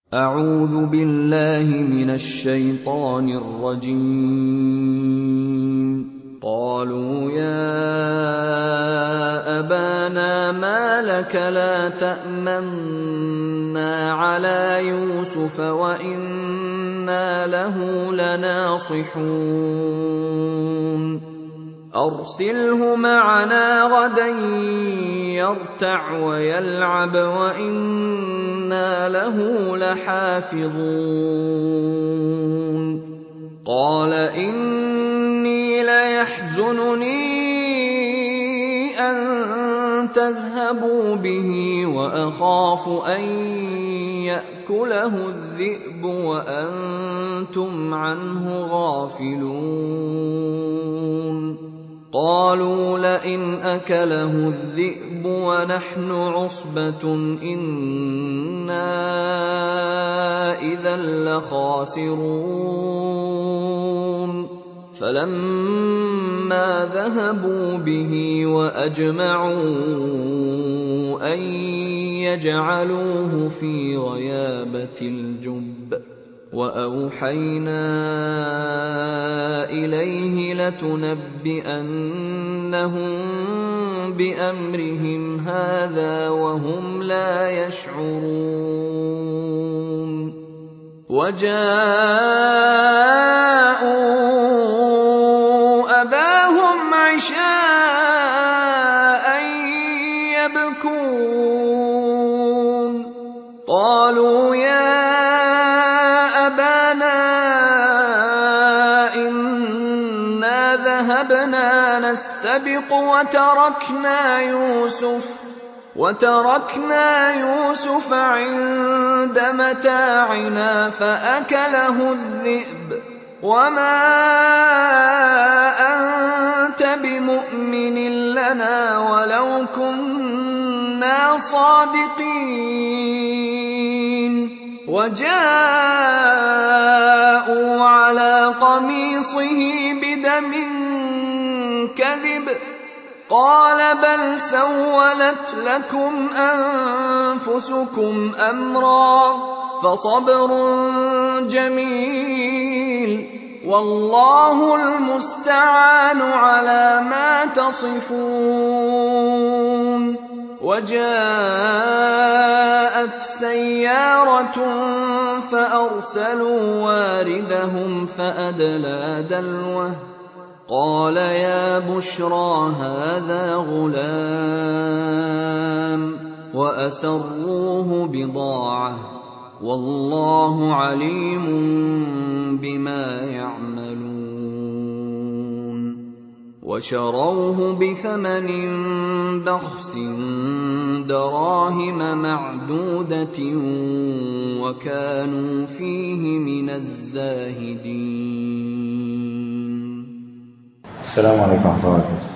أعوذ بالله من الشيطان الرجيم قالوا يا أبانا ما لك لا تأمنا على يوسف وإنا له لناصحون أرسله معنا غدا يرتع ويلعب وإنا له لحافظون قال إني ليحزنني أن تذهبوا به وأخاف أن يأكله الذئب وأنتم عنه غافلون قالوا لئن أكله الذئب ونحن عصبة إنا إذا لخاسرون فلما ذهبوا به وأجمعوا أن يجعلوه في غيابة الجب وأوحينا إليه لتنبئنهم بأمرهم هذا وهم لا يشعرون وجاءوا أباهم عشاء يبكون قالوا يا أبانا إنا ذهبنا نستبق وتركنا يوسف وتركنا يوسف عند متاعنا فأكله الذئب وما أنت بمؤمن لنا ولو كنا صادقين وجاءوا على قميصه بدم كذب قال بل سولت لكم أنفسكم أمرا فصبر جميل والله المستعان على ما تصفون وجاءت سيارة فأرسلوا واردهم فأدلى دلوه قال يا بشرى هذا غلام وأسروه بضاعة والله عليم بما يعملون وشروه بثمن بخس دراهم معدودة وكانوا فيه من الزاهدين السلام عليكم ورحمة الله وبركاته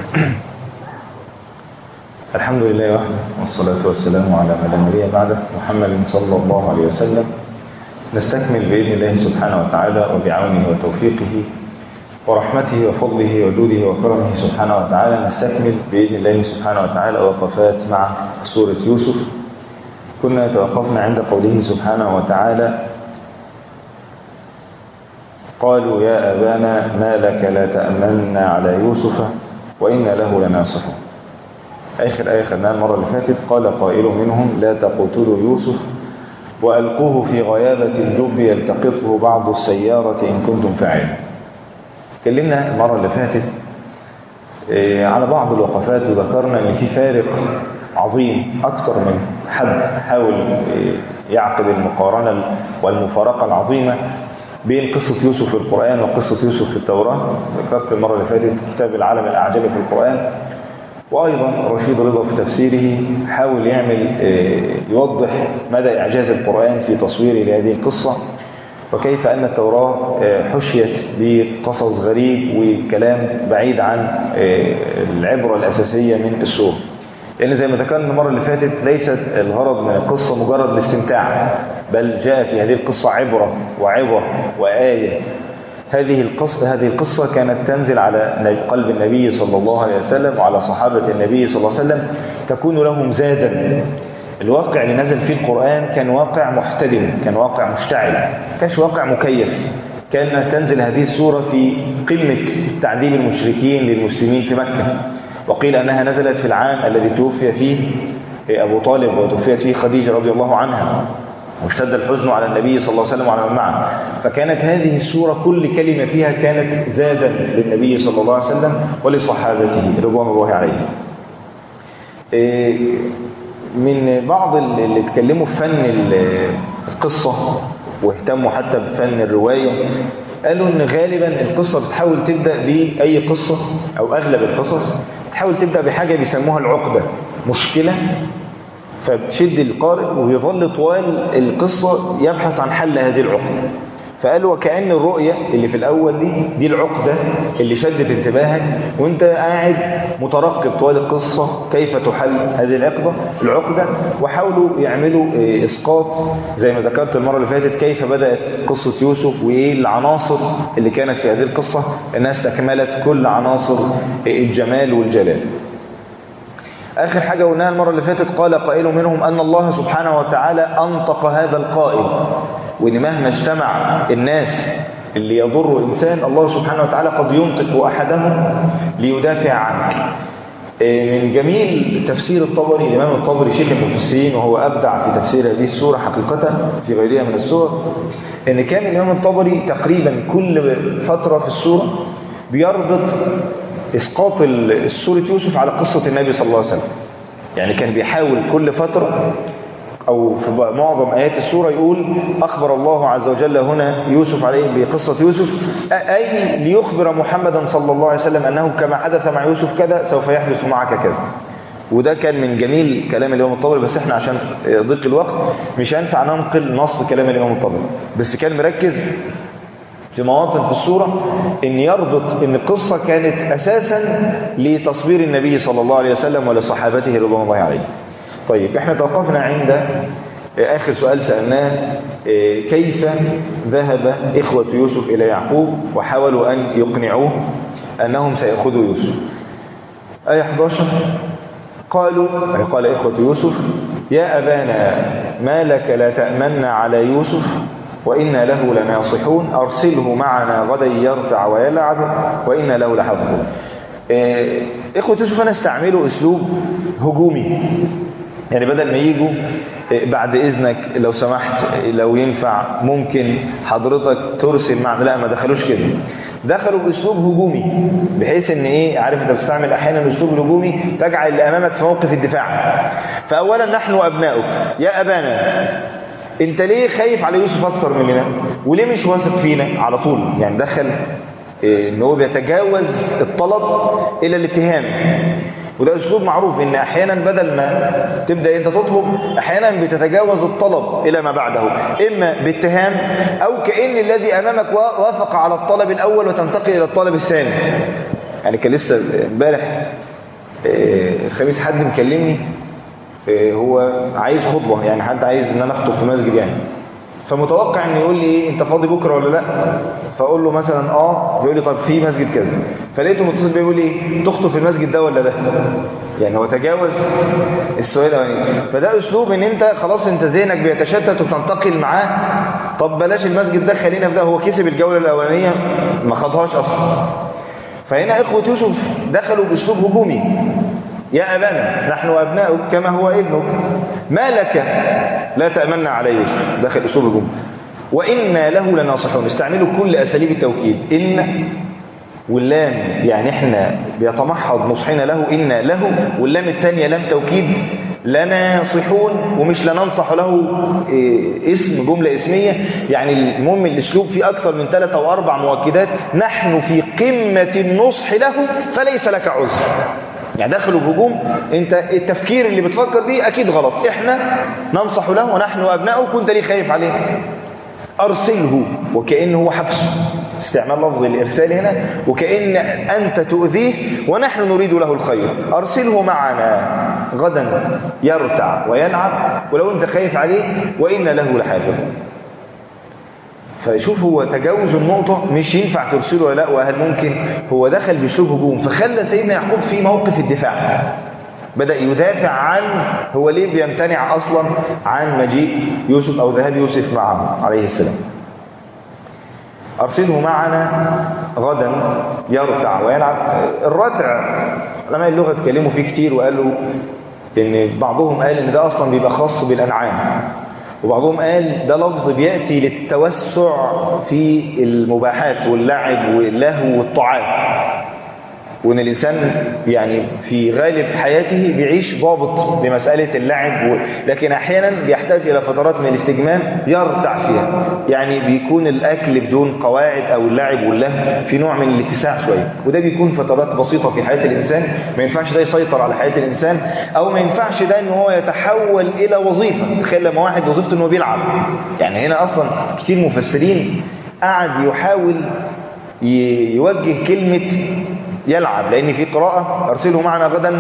الحمد لله وحده والصلاة والسلام على من لا نبي بعده محمد صلى الله عليه وسلم نستكمل بإذن الله سبحانه وتعالى وبعونه وتوفيقه ورحمته وفضله وجوده وكرمه سبحانه وتعالى نستكمل بإذن الله سبحانه وتعالى وقفات مع سورة يوسف كنا توقفنا عند قوله سبحانه وتعالى قالوا يا أبانا ما لك لا تأمنا على يوسف وإن له لناصحون آخر آية خدناها المرة اللي فاتت قال قائل منهم لا تقتلوا يوسف وألقوه في غيابة الجب يلتقطه بعض السيارة إن كنتم فاعلين اتكلمنا المرة اللي فاتت على بعض الوقفات وذكرنا ان في فارق عظيم اكثر من حد حاول يعقد المقارنة والمفارقة العظيمة بين قصة يوسف في القرآن وقصة يوسف في التوراة ذكرت المرة اللي فاتت كتاب العالم الأعجمي في القرآن وأيضا رشيد رضا في تفسيره حاول يعمل يوضح مدى إعجاز القرآن في تصويره لهذه القصة وكيف أن التوراة حشيت بقصص غريب وكلام بعيد عن العبرة الأساسية من السور لأن زي ما ذكرنا المرة اللي فاتت ليست الغرض من القصة مجرد الاستمتاع بل جاء في هذه القصة عبرة وعظة وآية هذه القصة هذه القصة كانت تنزل على قلب النبي صلى الله عليه وسلم وعلى صحابة النبي صلى الله عليه وسلم تكون لهم زادا الواقع اللي نزل فيه القرآن كان واقع محتدم كان واقع مشتعل ما كانش واقع مكيف كان تنزل هذه السورة في قمة تعذيب المشركين للمسلمين في مكة وقيل أنها نزلت في العام الذي توفي فيه أبو طالب وتوفيت فيه خديجة رضي الله عنها واشتد الحزن على النبي صلى الله عليه وسلم وعلى من معه فكانت هذه السورة كل كلمة فيها كانت زادا للنبي صلى الله عليه وسلم ولصحابته رضوان الله عليهم من بعض اللي اتكلموا في فن القصة واهتموا حتى بفن الرواية قالوا ان غالبا القصة بتحاول تبدأ بأي قصة او اغلب القصص تحاول تبدأ بحاجة بيسموها العقدة مشكلة فبتشد القارئ ويظل طوال القصة يبحث عن حل هذه العقدة فقالوا وكأن الرؤية اللي في الأول دي دي العقدة اللي شدت انتباهك وانت قاعد مترقب طوال القصة كيف تحل هذه العقدة العقدة وحاولوا يعملوا إسقاط زي ما ذكرت المرة اللي فاتت كيف بدأت قصة يوسف وإيه العناصر اللي كانت في هذه القصة انها استكملت كل عناصر الجمال والجلال آخر حاجة قلناها المرة اللي فاتت قال قائل منهم أن الله سبحانه وتعالى أنطق هذا القائل وإن مهما اجتمع الناس اللي يضر إنسان الله سبحانه وتعالى قد ينطق أحدهم ليدافع عنك من جميل تفسير الطبري الإمام الطبري شيخ المفسرين وهو أبدع في تفسير هذه السورة حقيقة في غيرها من السور إن كان الإمام الطبري تقريبا كل فترة في السورة بيربط إسقاط سورة يوسف على قصة النبي صلى الله عليه وسلم يعني كان بيحاول كل فترة أو في معظم آيات السورة يقول أخبر الله عز وجل هنا يوسف عليه بقصة يوسف أي ليخبر محمدا صلى الله عليه وسلم أنه كما حدث مع يوسف كذا سوف يحدث معك كذا وده كان من جميل كلام الإمام الطبري بس احنا عشان ضيق الوقت مش هينفع ننقل نص كلام الإمام الطبري بس كان مركز في مواطن في السورة ان يربط ان القصة كانت اساسا لتصوير النبي صلى الله عليه وسلم ولصحابته رضوان الله عليه طيب احنا توقفنا عند اخر سؤال سألناه كيف ذهب اخوة يوسف الى يعقوب وحاولوا ان يقنعوه انهم سيأخذوا يوسف آية 11 قالوا قال إخوة يوسف يا أبانا ما لك لا تأمن على يوسف وإنا له لناصحون أرسله معنا غدا يرتع ويلعب وإنا له لحافظون إخوة يوسف أنا استعملوا أسلوب هجومي يعني بدل ما يجوا بعد إذنك لو سمحت لو ينفع ممكن حضرتك ترسل معنا لا ما دخلوش كده دخلوا بأسلوب هجومي بحيث ان ايه عارف انت بتستعمل احيانا الاسلوب الهجومي تجعل اللي امامك في موقف الدفاع فاولا نحن ابناؤك يا ابانا انت ليه خايف على يوسف اكثر مننا وليه مش واثق فينا على طول يعني دخل ان هو بيتجاوز الطلب الى الاتهام وده اسلوب معروف ان احيانا بدل ما تبدا انت تطلب احيانا بتتجاوز الطلب الى ما بعده اما باتهام او كان الذي امامك وافق على الطلب الاول وتنتقل الى الطلب الثاني يعني كان لسه امبارح الخميس حد مكلمني هو عايز خطبه يعني حد عايز ان انا اخطب في مسجد يعني فمتوقع ان يقول لي ايه انت فاضي بكره ولا لا فاقول له مثلا اه بيقول لي طب في مسجد كذا فلقيته متصل بيقول لي تخطب في المسجد ده ولا ده يعني هو تجاوز السؤال الاولاني فده اسلوب ان انت خلاص انت ذهنك بيتشتت وبتنتقل معاه طب بلاش المسجد ده خلينا في ده هو كسب الجوله الاولانيه ما خدهاش اصلا فهنا اخوه يوسف دخلوا باسلوب هجومي يا أبانا نحن أبناؤك كما هو ابنك ما لك لا تأمنا على يوسف داخل أسلوب الجملة وإنا له لناصحون استعملوا كل أساليب التوكيد إن واللام يعني احنا بيتمحض نصحنا له إنا له واللام الثانية لام توكيد لناصحون ومش لننصح له إيه اسم جملة اسمية يعني المهم الاسلوب فيه أكثر من ثلاثة أو أربع مؤكدات نحن في قمة النصح له فليس لك عذر يعني دخلوا بهجوم انت التفكير اللي بتفكر بيه اكيد غلط احنا ننصح له ونحن ابنائه كنت ليه خايف عليه ارسله وكانه هو حبسه استعمال لفظ الارسال هنا وكان انت تؤذيه ونحن نريد له الخير ارسله معنا غدا يرتع ويلعب ولو انت خايف عليه وان له لحافظ فشوف هو تجاوز النقطة مش ينفع ترسله ولا لا وهل ممكن هو دخل باسلوب هجوم فخلى سيدنا يعقوب في موقف الدفاع بدأ يدافع عن هو ليه بيمتنع أصلا عن مجيء يوسف أو ذهاب يوسف معه عليه السلام أرسله معنا غدا يرتع ويلعب الرتع علماء اللغة اتكلموا فيه كتير وقالوا إن بعضهم قال إن ده أصلا بيبقى خاص بالأنعام وبعضهم قال ده لفظ بيأتي للتوسع في المباحات واللعب واللهو والطعام وان الانسان يعني في غالب حياته بيعيش ضابط بمساله اللعب و... لكن احيانا بيحتاج الى فترات من الاستجمام يرتع فيها يعني بيكون الاكل بدون قواعد او اللعب واللهو في نوع من الاتساع شويه وده بيكون فترات بسيطه في حياه الانسان ما ينفعش ده يسيطر على حياه الانسان او ما ينفعش ده ان هو يتحول الى وظيفه تخيل لما واحد وظيفته انه بيلعب يعني هنا اصلا كتير مفسرين قعد يحاول ي... يوجه كلمه يلعب لأن في قراءة أرسله معنا غدا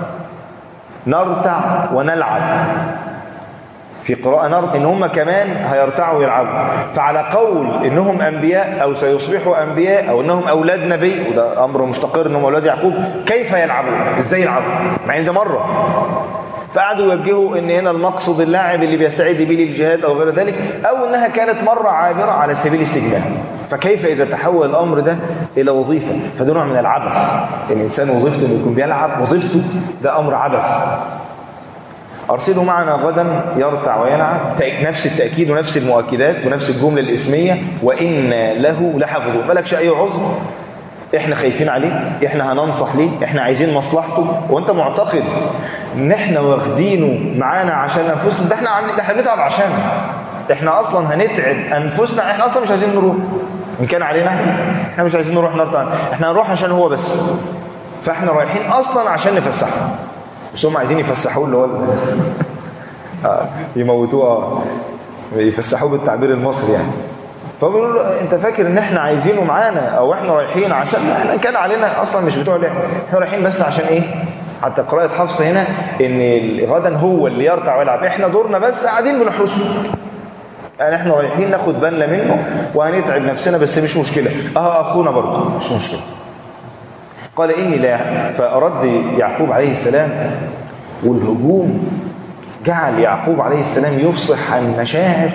نرتع ونلعب في قراءة نرتع إن هم كمان هيرتعوا ويلعبوا فعلى قول إنهم أنبياء أو سيصبحوا أنبياء أو إنهم أولاد نبي وده أمر مستقر إنهم أولاد يعقوب كيف يلعبون إزاي يلعبوا مع إن ده مرة فقعدوا يوجهوا ان هنا المقصد اللاعب اللي بيستعد به للجهاد او غير ذلك او انها كانت مرة عابرة على سبيل الاستجمام فكيف اذا تحول الامر ده الى وظيفة فده نوع من العبث الانسان وظيفته انه يكون بيلعب وظيفته ده امر عبث أرسله معنا غدا يرتع ويلعب نفس التأكيد ونفس المؤكدات ونفس الجملة الإسمية وإن له لحفظه مالكش أي عذر احنا خايفين عليه احنا هننصح ليه احنا عايزين مصلحته وانت معتقد ان احنا واخدينه معانا عشان انفسنا ده احنا عاملين ده احنا بنتعب عشانه احنا اصلا هنتعب انفسنا احنا اصلا مش عايزين نروح ان كان علينا احنا مش عايزين نروح نرتع احنا هنروح عشان هو بس فاحنا رايحين اصلا عشان نفسحه بس هم عايزين يفسحوه اللي هو آه يموتوه يفسحوه بالتعبير المصري يعني فبيقولوا له انت فاكر ان احنا عايزينه معانا او احنا رايحين عشان احنا كان علينا اصلا مش بتوع لعب احنا رايحين بس عشان ايه حتى قراءة حفص هنا ان غدا هو اللي يرتع ويلعب احنا دورنا بس قاعدين بنحرسه يعني احنا رايحين ناخد بالنا منه وهنتعب نفسنا بس مش مشكلة اه اخونا برضه مش مشكلة قال اني لا فرد يعقوب عليه السلام والهجوم جعل يعقوب عليه السلام يفصح عن مشاعر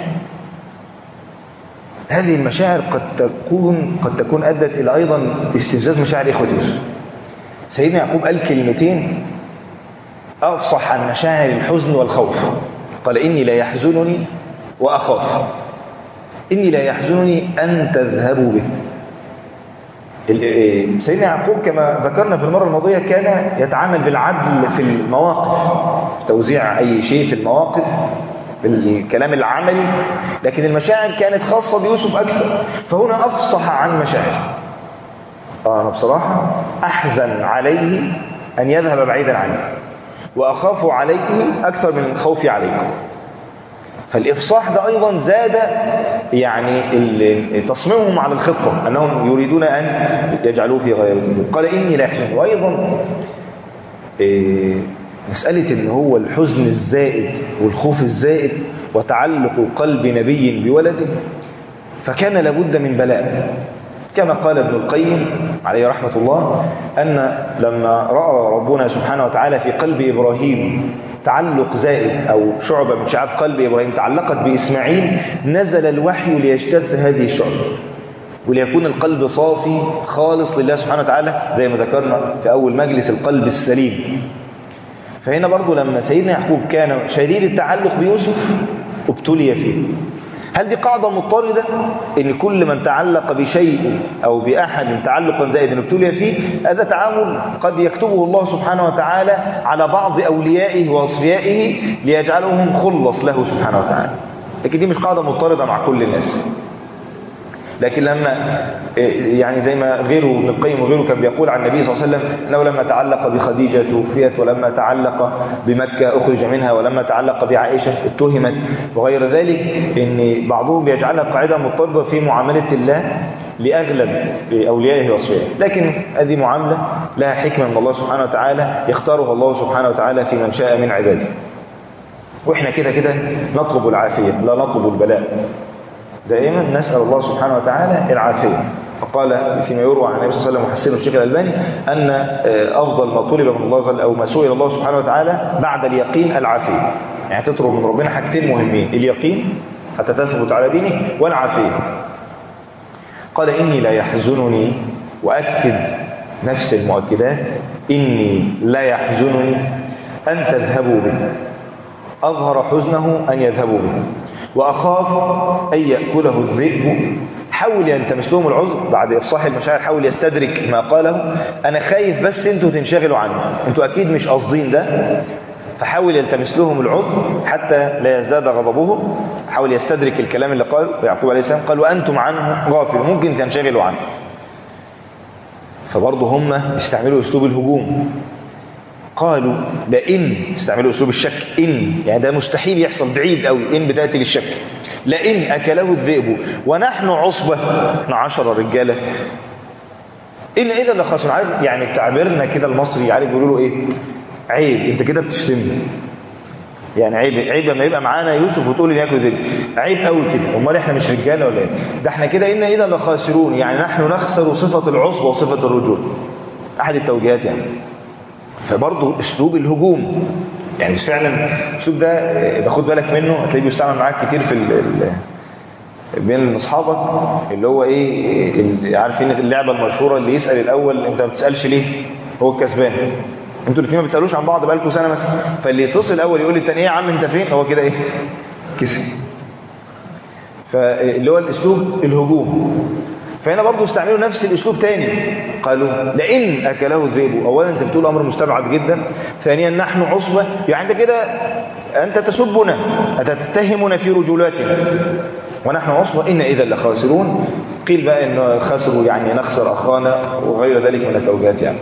هذه المشاعر قد تكون قد تكون ادت الى ايضا استفزاز مشاعر اخوه يوسف سيدنا يعقوب قال كلمتين افصح عن مشاعر الحزن والخوف قال اني لا يحزنني واخاف اني لا يحزنني ان تذهبوا به سيدنا يعقوب كما ذكرنا في المره الماضيه كان يتعامل بالعدل في المواقف توزيع اي شيء في المواقف بالكلام العملي لكن المشاعر كانت خاصة بيوسف أكثر فهنا أفصح عن مشاعر أنا بصراحة أحزن عليه أن يذهب بعيدا عني وأخاف عليه أكثر من خوفي عليكم فالإفصاح ده أيضا زاد يعني تصميمهم على الخطة أنهم يريدون أن يجعلوه في غيرته قال إني لا يحزن وأيضا إيه مسألة ان هو الحزن الزائد والخوف الزائد وتعلق قلب نبي بولده فكان لابد من بلاء كما قال ابن القيم عليه رحمة الله أن لما رأى ربنا سبحانه وتعالى في قلب إبراهيم تعلق زائد أو شعبة من شعاب قلب إبراهيم تعلقت بإسماعيل نزل الوحي ليجتث هذه الشعبة وليكون القلب صافي خالص لله سبحانه وتعالى زي ما ذكرنا في أول مجلس القلب السليم فهنا برضو لما سيدنا يعقوب كان شديد التعلق بيوسف ابتلي فيه هل دي قاعدة مضطردة ان كل من تعلق بشيء او بأحد تعلقا زائدا ابتلي فيه هذا تعامل قد يكتبه الله سبحانه وتعالى على بعض أوليائه وأصفيائه ليجعلهم خلص له سبحانه وتعالى لكن دي مش قاعدة مضطردة مع كل الناس لكن لما يعني زي ما غيره ابن القيم وغيره كان بيقول عن النبي صلى الله عليه وسلم انه لما تعلق بخديجه توفيت ولما تعلق بمكه اخرج منها ولما تعلق بعائشه اتهمت وغير ذلك ان بعضهم بيجعلها قاعده مضطرده في معامله الله لاغلب اوليائه واصفيائه لكن هذه معامله لها حكمه من الله سبحانه وتعالى يختارها الله سبحانه وتعالى في من شاء من عباده واحنا كده كده نطلب العافيه لا نطلب البلاء دائما نسأل الله سبحانه وتعالى العافية فقال فيما يروى عن النبي صلى الله عليه وسلم وحسنه الشيخ الألباني أن أفضل ما طلب من الله جل أو ما سئل الله سبحانه وتعالى بعد اليقين العافية يعني تطلب من ربنا حاجتين مهمين اليقين حتى تثبت على دينه والعافية قال إني لا يحزنني وأكد نفس المؤكدات إني لا يحزنني أن تذهبوا به أظهر حزنه أن يذهبوا به وأخاف أن يأكله الذئب حاول يلتمس لهم العذر بعد إفصاح المشاعر حاول يستدرك ما قاله أنا خايف بس أنتوا تنشغلوا عنه أنتوا أكيد مش قاصدين ده فحاول يلتمس لهم العذر حتى لا يزداد غضبه حاول يستدرك الكلام اللي قال يعقوب عليه السلام قال وأنتم عنه غافل ممكن تنشغلوا عنه فبرضه هم استعملوا أسلوب الهجوم قالوا لئن استعملوا أسلوب الشك إن يعني ده مستحيل يحصل بعيد قوي إن بتأتي للشك لئن أكله الذئب ونحن عصبة احنا عشرة رجالة إن إذا لخسر عارف يعني تعبيرنا كده المصري عارف بيقولوا له إيه عيب أنت كده بتشتمني يعني عيب عيب لما يبقى معانا يوسف وتقول لي ياكل ذئب عيب قوي كده امال احنا مش رجاله ولا ايه ده احنا كده ان اذا لخاسرون يعني نحن نخسر صفه العصبه وصفه الرجول احد التوجيهات يعني فبرضه اسلوب الهجوم يعني بس فعلا الاسلوب ده باخد بالك منه هتلاقيه بيستعمل معاك كتير في ال ال بين اصحابك اللي هو ايه ال- عارفين اللعبه المشهوره اللي يسال الاول انت ما بتسالش ليه هو الكسبان انتوا الاثنين ما بتسالوش عن بعض بقالكم سنه مثلا فاللي يتصل الاول يقول للتاني ايه يا عم انت فين هو كده ايه كسب فاللي هو الاسلوب الهجوم فهنا برضو استعملوا نفس الاسلوب تاني قالوا لئن اكله الذئب اولا انت بتقول امر مستبعد جدا ثانيا نحن عصبه يعني انت كده انت تسبنا انت تتهمنا في رجولاتنا ونحن عصبه ان اذا لخاسرون قيل بقى ان خسروا يعني نخسر اخانا وغير ذلك من التوجيهات يعني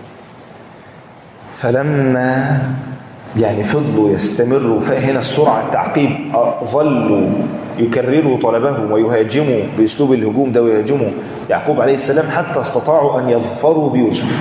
فلما يعني فضلوا يستمروا فهنا السرعة التعقيب ظلوا يكرروا طلبهم ويهاجموا بأسلوب الهجوم ده ويهاجموا يعقوب عليه السلام حتى استطاعوا أن يظفروا بيوسف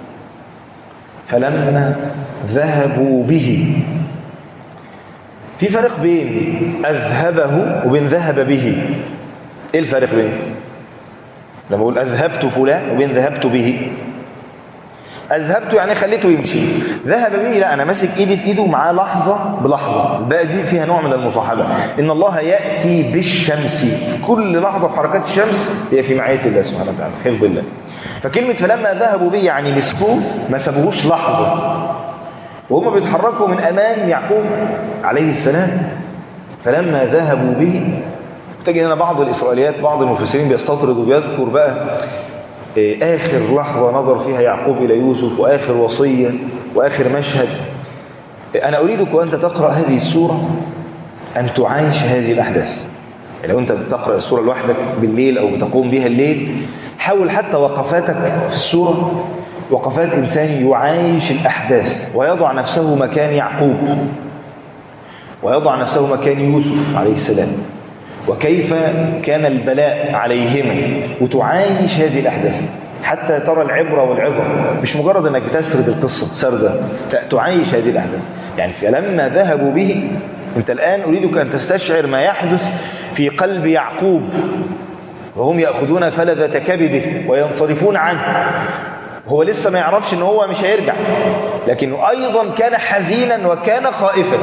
فلما ذهبوا به في فرق بين أذهبه وبين ذهب به إيه الفرق بين لما أقول أذهبت فلان وبين ذهبت به أذهبت يعني خليته يمشي ذهب به لا أنا ماسك إيدي في إيده معاه لحظة بلحظة الباقي دي فيها نوع من المصاحبة إن الله يأتي بالشمس كل لحظة في حركات الشمس هي في معية الله سبحانه وتعالى حفظ الله فكلمة فلما ذهبوا به يعني مسكوه ما سابوهوش لحظة وهم بيتحركوا من أمام يعقوب عليه السلام فلما ذهبوا به تجد هنا بعض الإسرائيليات بعض المفسرين بيستطرد وبيذكر بقى آخر لحظة نظر فيها يعقوب إلى يوسف وآخر وصية وآخر مشهد أنا أريدك وأنت تقرأ هذه السورة أن تعايش هذه الأحداث لو أنت بتقرأ السورة لوحدك بالليل أو بتقوم بها الليل حاول حتى وقفاتك في السورة وقفات إنسان يعايش الأحداث ويضع نفسه مكان يعقوب ويضع نفسه مكان يوسف عليه السلام وكيف كان البلاء عليهما وتعايش هذه الأحداث حتى ترى العبرة والعظة مش مجرد أنك بتسرد القصة سردة لا تعايش هذه الأحداث يعني فلما ذهبوا به أنت الآن أريدك أن تستشعر ما يحدث في قلب يعقوب وهم يأخذون فلذة كبده وينصرفون عنه هو لسه ما يعرفش ان هو مش هيرجع لكنه ايضا كان حزينا وكان خائفا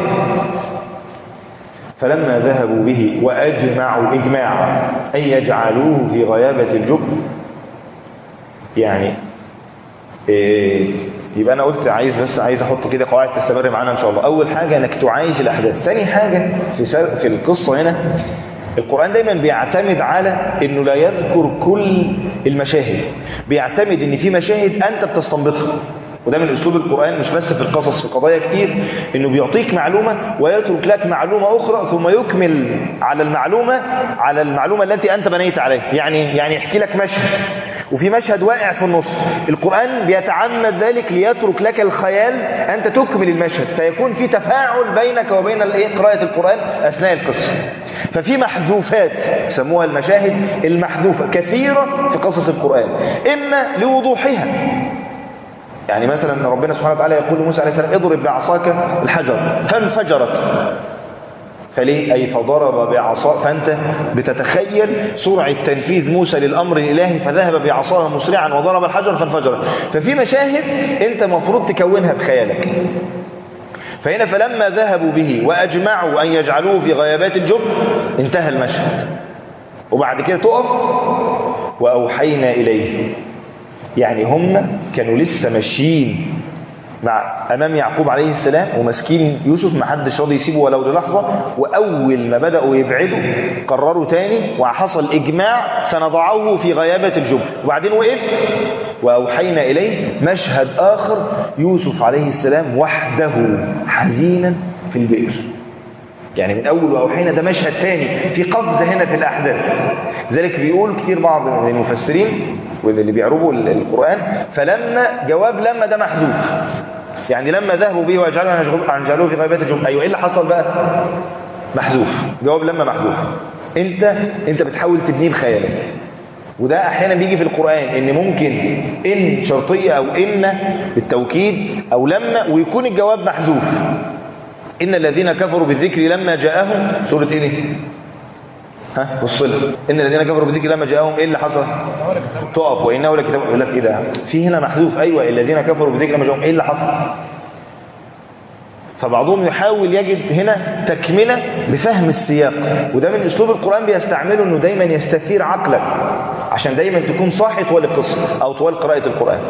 فلما ذهبوا به وأجمعوا إجماعا أن يجعلوه في غيابة الجب يعني إيه يبقى أنا قلت عايز بس عايز أحط كده قواعد تستمر معانا إن شاء الله أول حاجة أنك تعايش الأحداث ثاني حاجة في, في القصة هنا القرآن دايما بيعتمد على أنه لا يذكر كل المشاهد بيعتمد أن في مشاهد أنت بتستنبطها وده من اسلوب القرآن مش بس في القصص في قضايا كتير انه بيعطيك معلومة ويترك لك معلومة اخرى ثم يكمل على المعلومة على المعلومة التي انت بنيت عليها يعني يعني يحكي لك مشهد وفي مشهد واقع في النص القرآن بيتعمد ذلك ليترك لك الخيال أنت تكمل المشهد فيكون في تفاعل بينك وبين قراءة القرآن أثناء القصة ففي محذوفات يسموها المشاهد المحذوفة كثيرة في قصص القرآن إما لوضوحها يعني مثلا ربنا سبحانه وتعالى يقول لموسى عليه السلام اضرب بعصاك الحجر فانفجرت فليه أي فضرب بعصا فأنت بتتخيل سرعة تنفيذ موسى للأمر الإلهي فذهب بعصاه مسرعا وضرب الحجر فانفجر ففي مشاهد أنت مفروض تكونها بخيالك فهنا فلما ذهبوا به وأجمعوا أن يجعلوه في غيابات الجب انتهى المشهد وبعد كده تقف وأوحينا إليه يعني هم كانوا لسه ماشيين مع امام يعقوب عليه السلام وماسكين يوسف ما حدش راضي يسيبه ولو للحظه واول ما بداوا يبعدوا قرروا تاني وحصل اجماع سنضعه في غيابه الجب وبعدين وقفت واوحينا اليه مشهد اخر يوسف عليه السلام وحده حزينا في البئر يعني من اول واوحينا ده مشهد تاني في قفزه هنا في الاحداث لذلك بيقول كتير بعض من المفسرين واللي بيعربوا القران فلما جواب لما ده محذوف يعني لما ذهبوا به وجعلوه عن جعلوه في غيبات الجمعة ايوه ايه اللي حصل بقى محذوف جواب لما محذوف انت انت بتحاول تبنيه بخيالك وده احيانا بيجي في القران ان ممكن ان شرطيه او ان بالتوكيد او لما ويكون الجواب محذوف ان الذين كفروا بالذكر لما جاءهم سوره ايه دي ها بص لها ان الذين كفروا بالذكر لما جاءهم ايه اللي حصل تقف وانه لكتاب يقول لك ايه ده في هنا محذوف ايوه الذين كفروا بالذكر لما جاءهم ايه اللي حصل فبعضهم يحاول يجد هنا تكمله بفهم السياق وده من اسلوب القران بيستعمله انه دايما يستثير عقلك عشان دايما تكون صاحي طوال القصه او طوال قراءه القران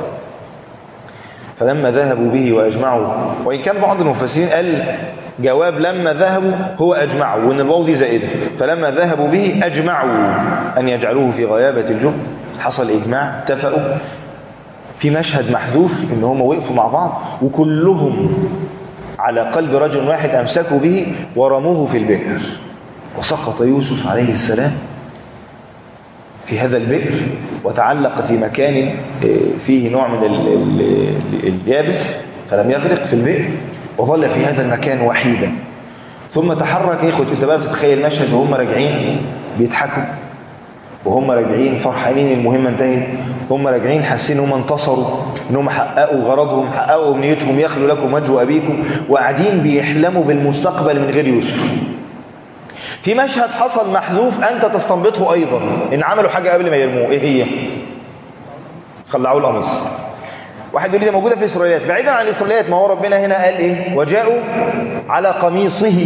فلما ذهبوا به واجمعوا وان كان بعض المفسرين قال جواب لما ذهبوا هو أجمعوا وإن الواو دي زائدة فلما ذهبوا به أجمعوا أن يجعلوه في غيابة الجب حصل إجماع اتفقوا في مشهد محذوف إن هم وقفوا مع بعض وكلهم على قلب رجل واحد أمسكوا به ورموه في البئر وسقط يوسف عليه السلام في هذا البئر وتعلق في مكان فيه نوع من اليابس فلم يغرق في البئر وظل في هذا المكان وحيدا ثم تحرك يا اخوتي انت بقى بتتخيل مشهد وهم راجعين بيضحكوا وهم راجعين فرحانين المهمه انتهت هم راجعين حاسين ان هم انتصروا ان هم حققوا غرضهم حققوا امنيتهم يخلوا لكم وجه ابيكم وقاعدين بيحلموا بالمستقبل من غير يوسف في مشهد حصل محذوف انت تستنبطه ايضا ان عملوا حاجه قبل ما يرموه ايه هي خلعوا القميص واحد يقول لي موجوده في الاسرائيليات بعيدا عن الاسرائيليات ما هو ربنا هنا قال ايه وجاءوا على قميصه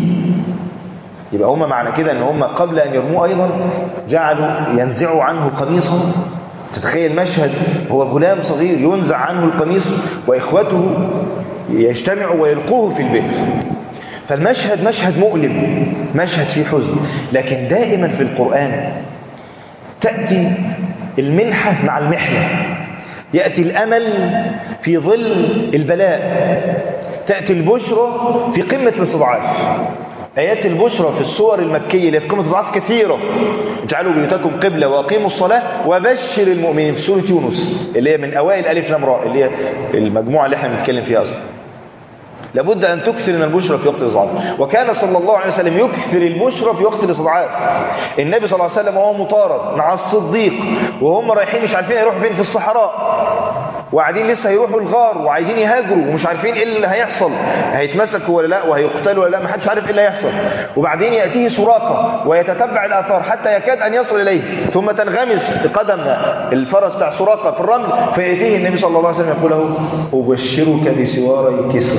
يبقى هم معنى كده ان هم قبل ان يرموه ايضا جعلوا ينزعوا عنه قميصه تتخيل مشهد هو غلام صغير ينزع عنه القميص واخوته يجتمعوا ويلقوه في البئر فالمشهد مشهد مؤلم مشهد فيه حزن لكن دائما في القرآن تأتي المنحة مع المحنة يأتي الأمل في ظل البلاء تأتي البشرى في قمة الاستضعاف آيات البشرى في الصور المكية اللي في قمة الاستضعاف كثيرة اجعلوا بيوتكم قبلة وأقيموا الصلاة وبشر المؤمنين في سورة يونس اللي هي من أوائل ألف لام راء اللي هي المجموعة اللي احنا بنتكلم فيها أصلا لابد أن تكثر من البشرى في وقت الاستضعاف وكان صلى الله عليه وسلم يكثر البشرى في وقت الاستضعاف النبي صلى الله عليه وسلم وهو مطارد مع الصديق وهم رايحين مش عارفين يروحوا فين في الصحراء وقاعدين لسه هيروحوا الغار وعايزين يهاجروا ومش عارفين ايه اللي هيحصل هيتمسكوا ولا لا وهيقتلوا ولا لا ما حدش عارف ايه اللي هيحصل وبعدين ياتيه سراقه ويتتبع الاثار حتى يكاد ان يصل اليه ثم تنغمس قدم الفرس بتاع سراقه في الرمل فياتيه النبي صلى الله عليه وسلم يقول له ابشرك بسواري كسر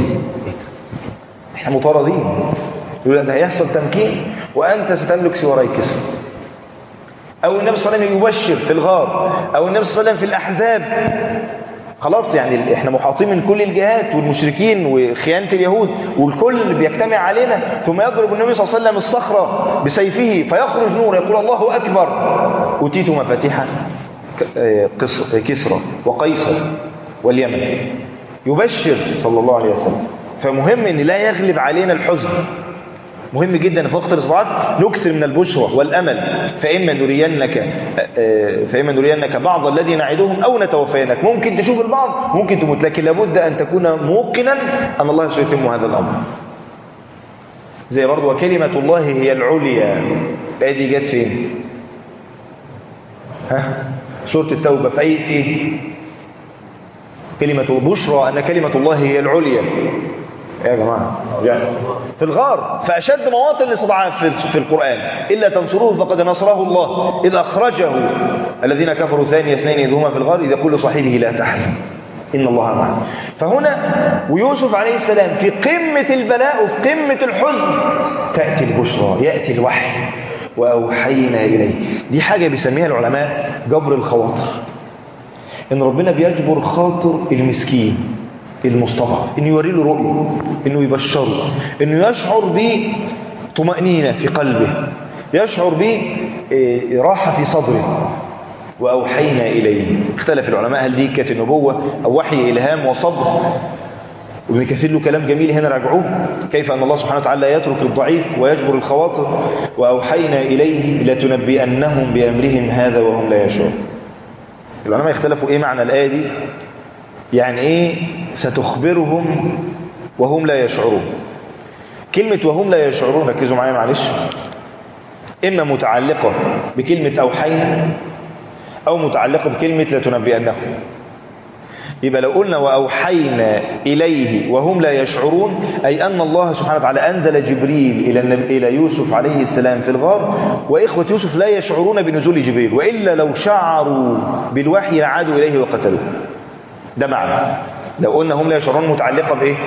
احنا مطاردين يقول ان هيحصل تمكين وانت ستملك سواري كسر او النبي صلى الله عليه وسلم يبشر في الغار او النبي صلى الله عليه وسلم في الاحزاب خلاص يعني احنا محاطين من كل الجهات والمشركين وخيانة اليهود والكل بيجتمع علينا ثم يضرب النبي صلى الله عليه وسلم الصخرة بسيفه فيخرج نور يقول الله أكبر أتيت مفاتيح كسرى وقيصر واليمن يبشر صلى الله عليه وسلم فمهم ان لا يغلب علينا الحزن مهم جدا في وقت الاصبعات نكثر من البشرى والامل فاما نرينك فاما نرينك بعض الذي نعدهم او نتوفينك ممكن تشوف البعض ممكن تموت لكن لابد ان تكون موقنا ان الله سيتم هذا الامر زي برضه وكلمه الله هي العليا الايه دي جت فين ها سوره التوبه في ايه ايه كلمه بشرى ان كلمه الله هي العليا إيه يا جماعة يعني في الغار في أشد مواطن الاستضعاف في- في القرآن إلا تنصروه فقد نصره الله إذ أخرجه الذين كفروا ثاني اثنين إذ هما في الغار إذ يقول لصاحبه لا تحزن إن الله معنا فهنا ويوسف عليه السلام في قمة البلاء وفي قمة الحزن تأتي البشرى يأتي الوحي وأوحينا إليه دي حاجة بيسميها العلماء جبر الخواطر إن ربنا بيجبر خاطر المسكين المستضعف إنه يوري له رؤية إنه يبشره إنه يشعر بطمأنينة في قلبه يشعر براحة في صدره وأوحينا إليه اختلف العلماء هل دي كانت النبوة أو وحي إلهام وصبر وابن كثير له كلام جميل هنا راجعوه كيف أن الله سبحانه وتعالى لا يترك الضعيف ويجبر الخواطر وأوحينا إليه لتنبئنهم بأمرهم هذا وهم لا يشعرون العلماء اختلفوا ايه معنى الآية دي يعني ايه ستخبرهم وهم لا يشعرون كلمة وهم لا يشعرون ركزوا معايا معلش إما متعلقة بكلمة أوحينا أو متعلقة بكلمة لتنبئنهم يبقى لو قلنا وأوحينا إليه وهم لا يشعرون أي أن الله سبحانه وتعالى أنزل جبريل إلى, النبي إلى يوسف عليه السلام في الغار وإخوة يوسف لا يشعرون بنزول جبريل وإلا لو شعروا بالوحي لعادوا إليه وقتلوه ده معنى لو قلنا هم لا يشعرون متعلقة بإيه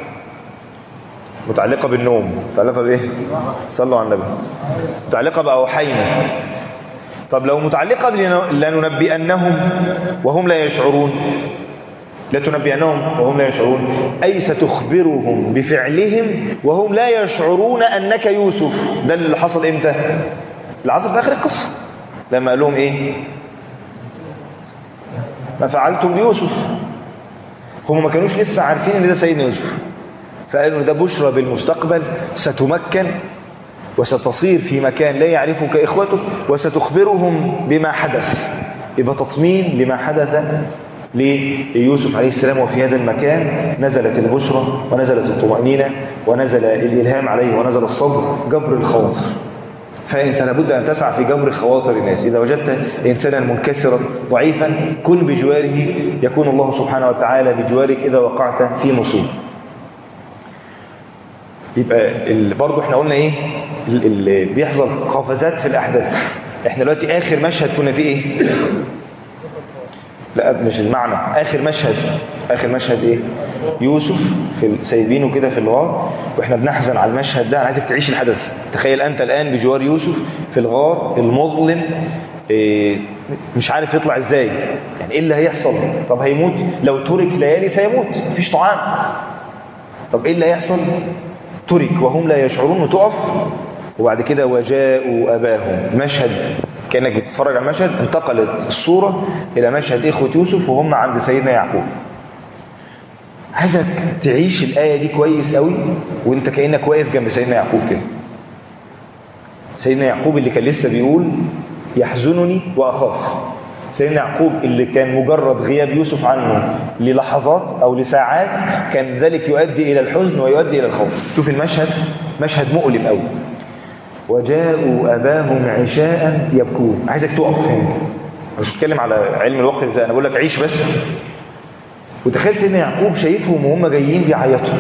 متعلقة بالنوم متعلقة بإيه صلوا على النبي متعلقة بأوحينا طب لو متعلقة لننبئنهم وهم لا يشعرون لتنبئنهم وهم لا يشعرون أي ستخبرهم بفعلهم وهم لا يشعرون أنك يوسف ده اللي حصل إمتى اللي حصل في آخر القصة لما قال لهم إيه ما فعلتم بيوسف هم ما كانوش لسه عارفين ان ده سيدنا يوسف فقالوا ده بشرى بالمستقبل ستمكن وستصير في مكان لا يعرفك إخوتك وستخبرهم بما حدث يبقى تطمين لما حدث ليوسف عليه السلام وفي هذا المكان نزلت البشرى ونزلت الطمأنينة ونزل الإلهام عليه ونزل الصبر جبر الخواطر فأنت لابد أن تسعى في جبر خواطر الناس إذا وجدت إنسانا منكسرا ضعيفا كن بجواره يكون الله سبحانه وتعالى بجوارك إذا وقعت في مصيبة يبقى برضه احنا قلنا ايه اللي بيحصل قفزات في الاحداث احنا دلوقتي اخر مشهد كنا فيه ايه لا مش المعنى اخر مشهد اخر مشهد ايه يوسف في سايبينه كده في الغار واحنا بنحزن على المشهد ده انا عايزك تعيش الحدث تخيل انت الان بجوار يوسف في الغار المظلم إيه مش عارف يطلع ازاي يعني ايه اللي هيحصل طب هيموت لو ترك ليالي سيموت مفيش طعام طب ايه اللي هيحصل ترك وهم لا يشعرون وتقف وبعد كده وجاءوا أباهم المشهد كأنك بتتفرج على المشهد انتقلت الصورة إلى مشهد إخوة يوسف وهم عند سيدنا يعقوب عايزك تعيش الآية دي كويس قوي وانت كأنك واقف جنب سيدنا يعقوب كده سيدنا يعقوب اللي كان لسه بيقول يحزنني وأخاف سيدنا يعقوب اللي كان مجرد غياب يوسف عنه للحظات أو لساعات كان ذلك يؤدي إلى الحزن ويؤدي إلى الخوف شوف المشهد مشهد مؤلم قوي وجاءوا أباهم عشاء يبكون عايزك تقف هنا مش بتكلم على علم الوقت ده أنا بقول لك عيش بس وتخيل سيدنا يعقوب شايفهم وهم جايين بيعيطوا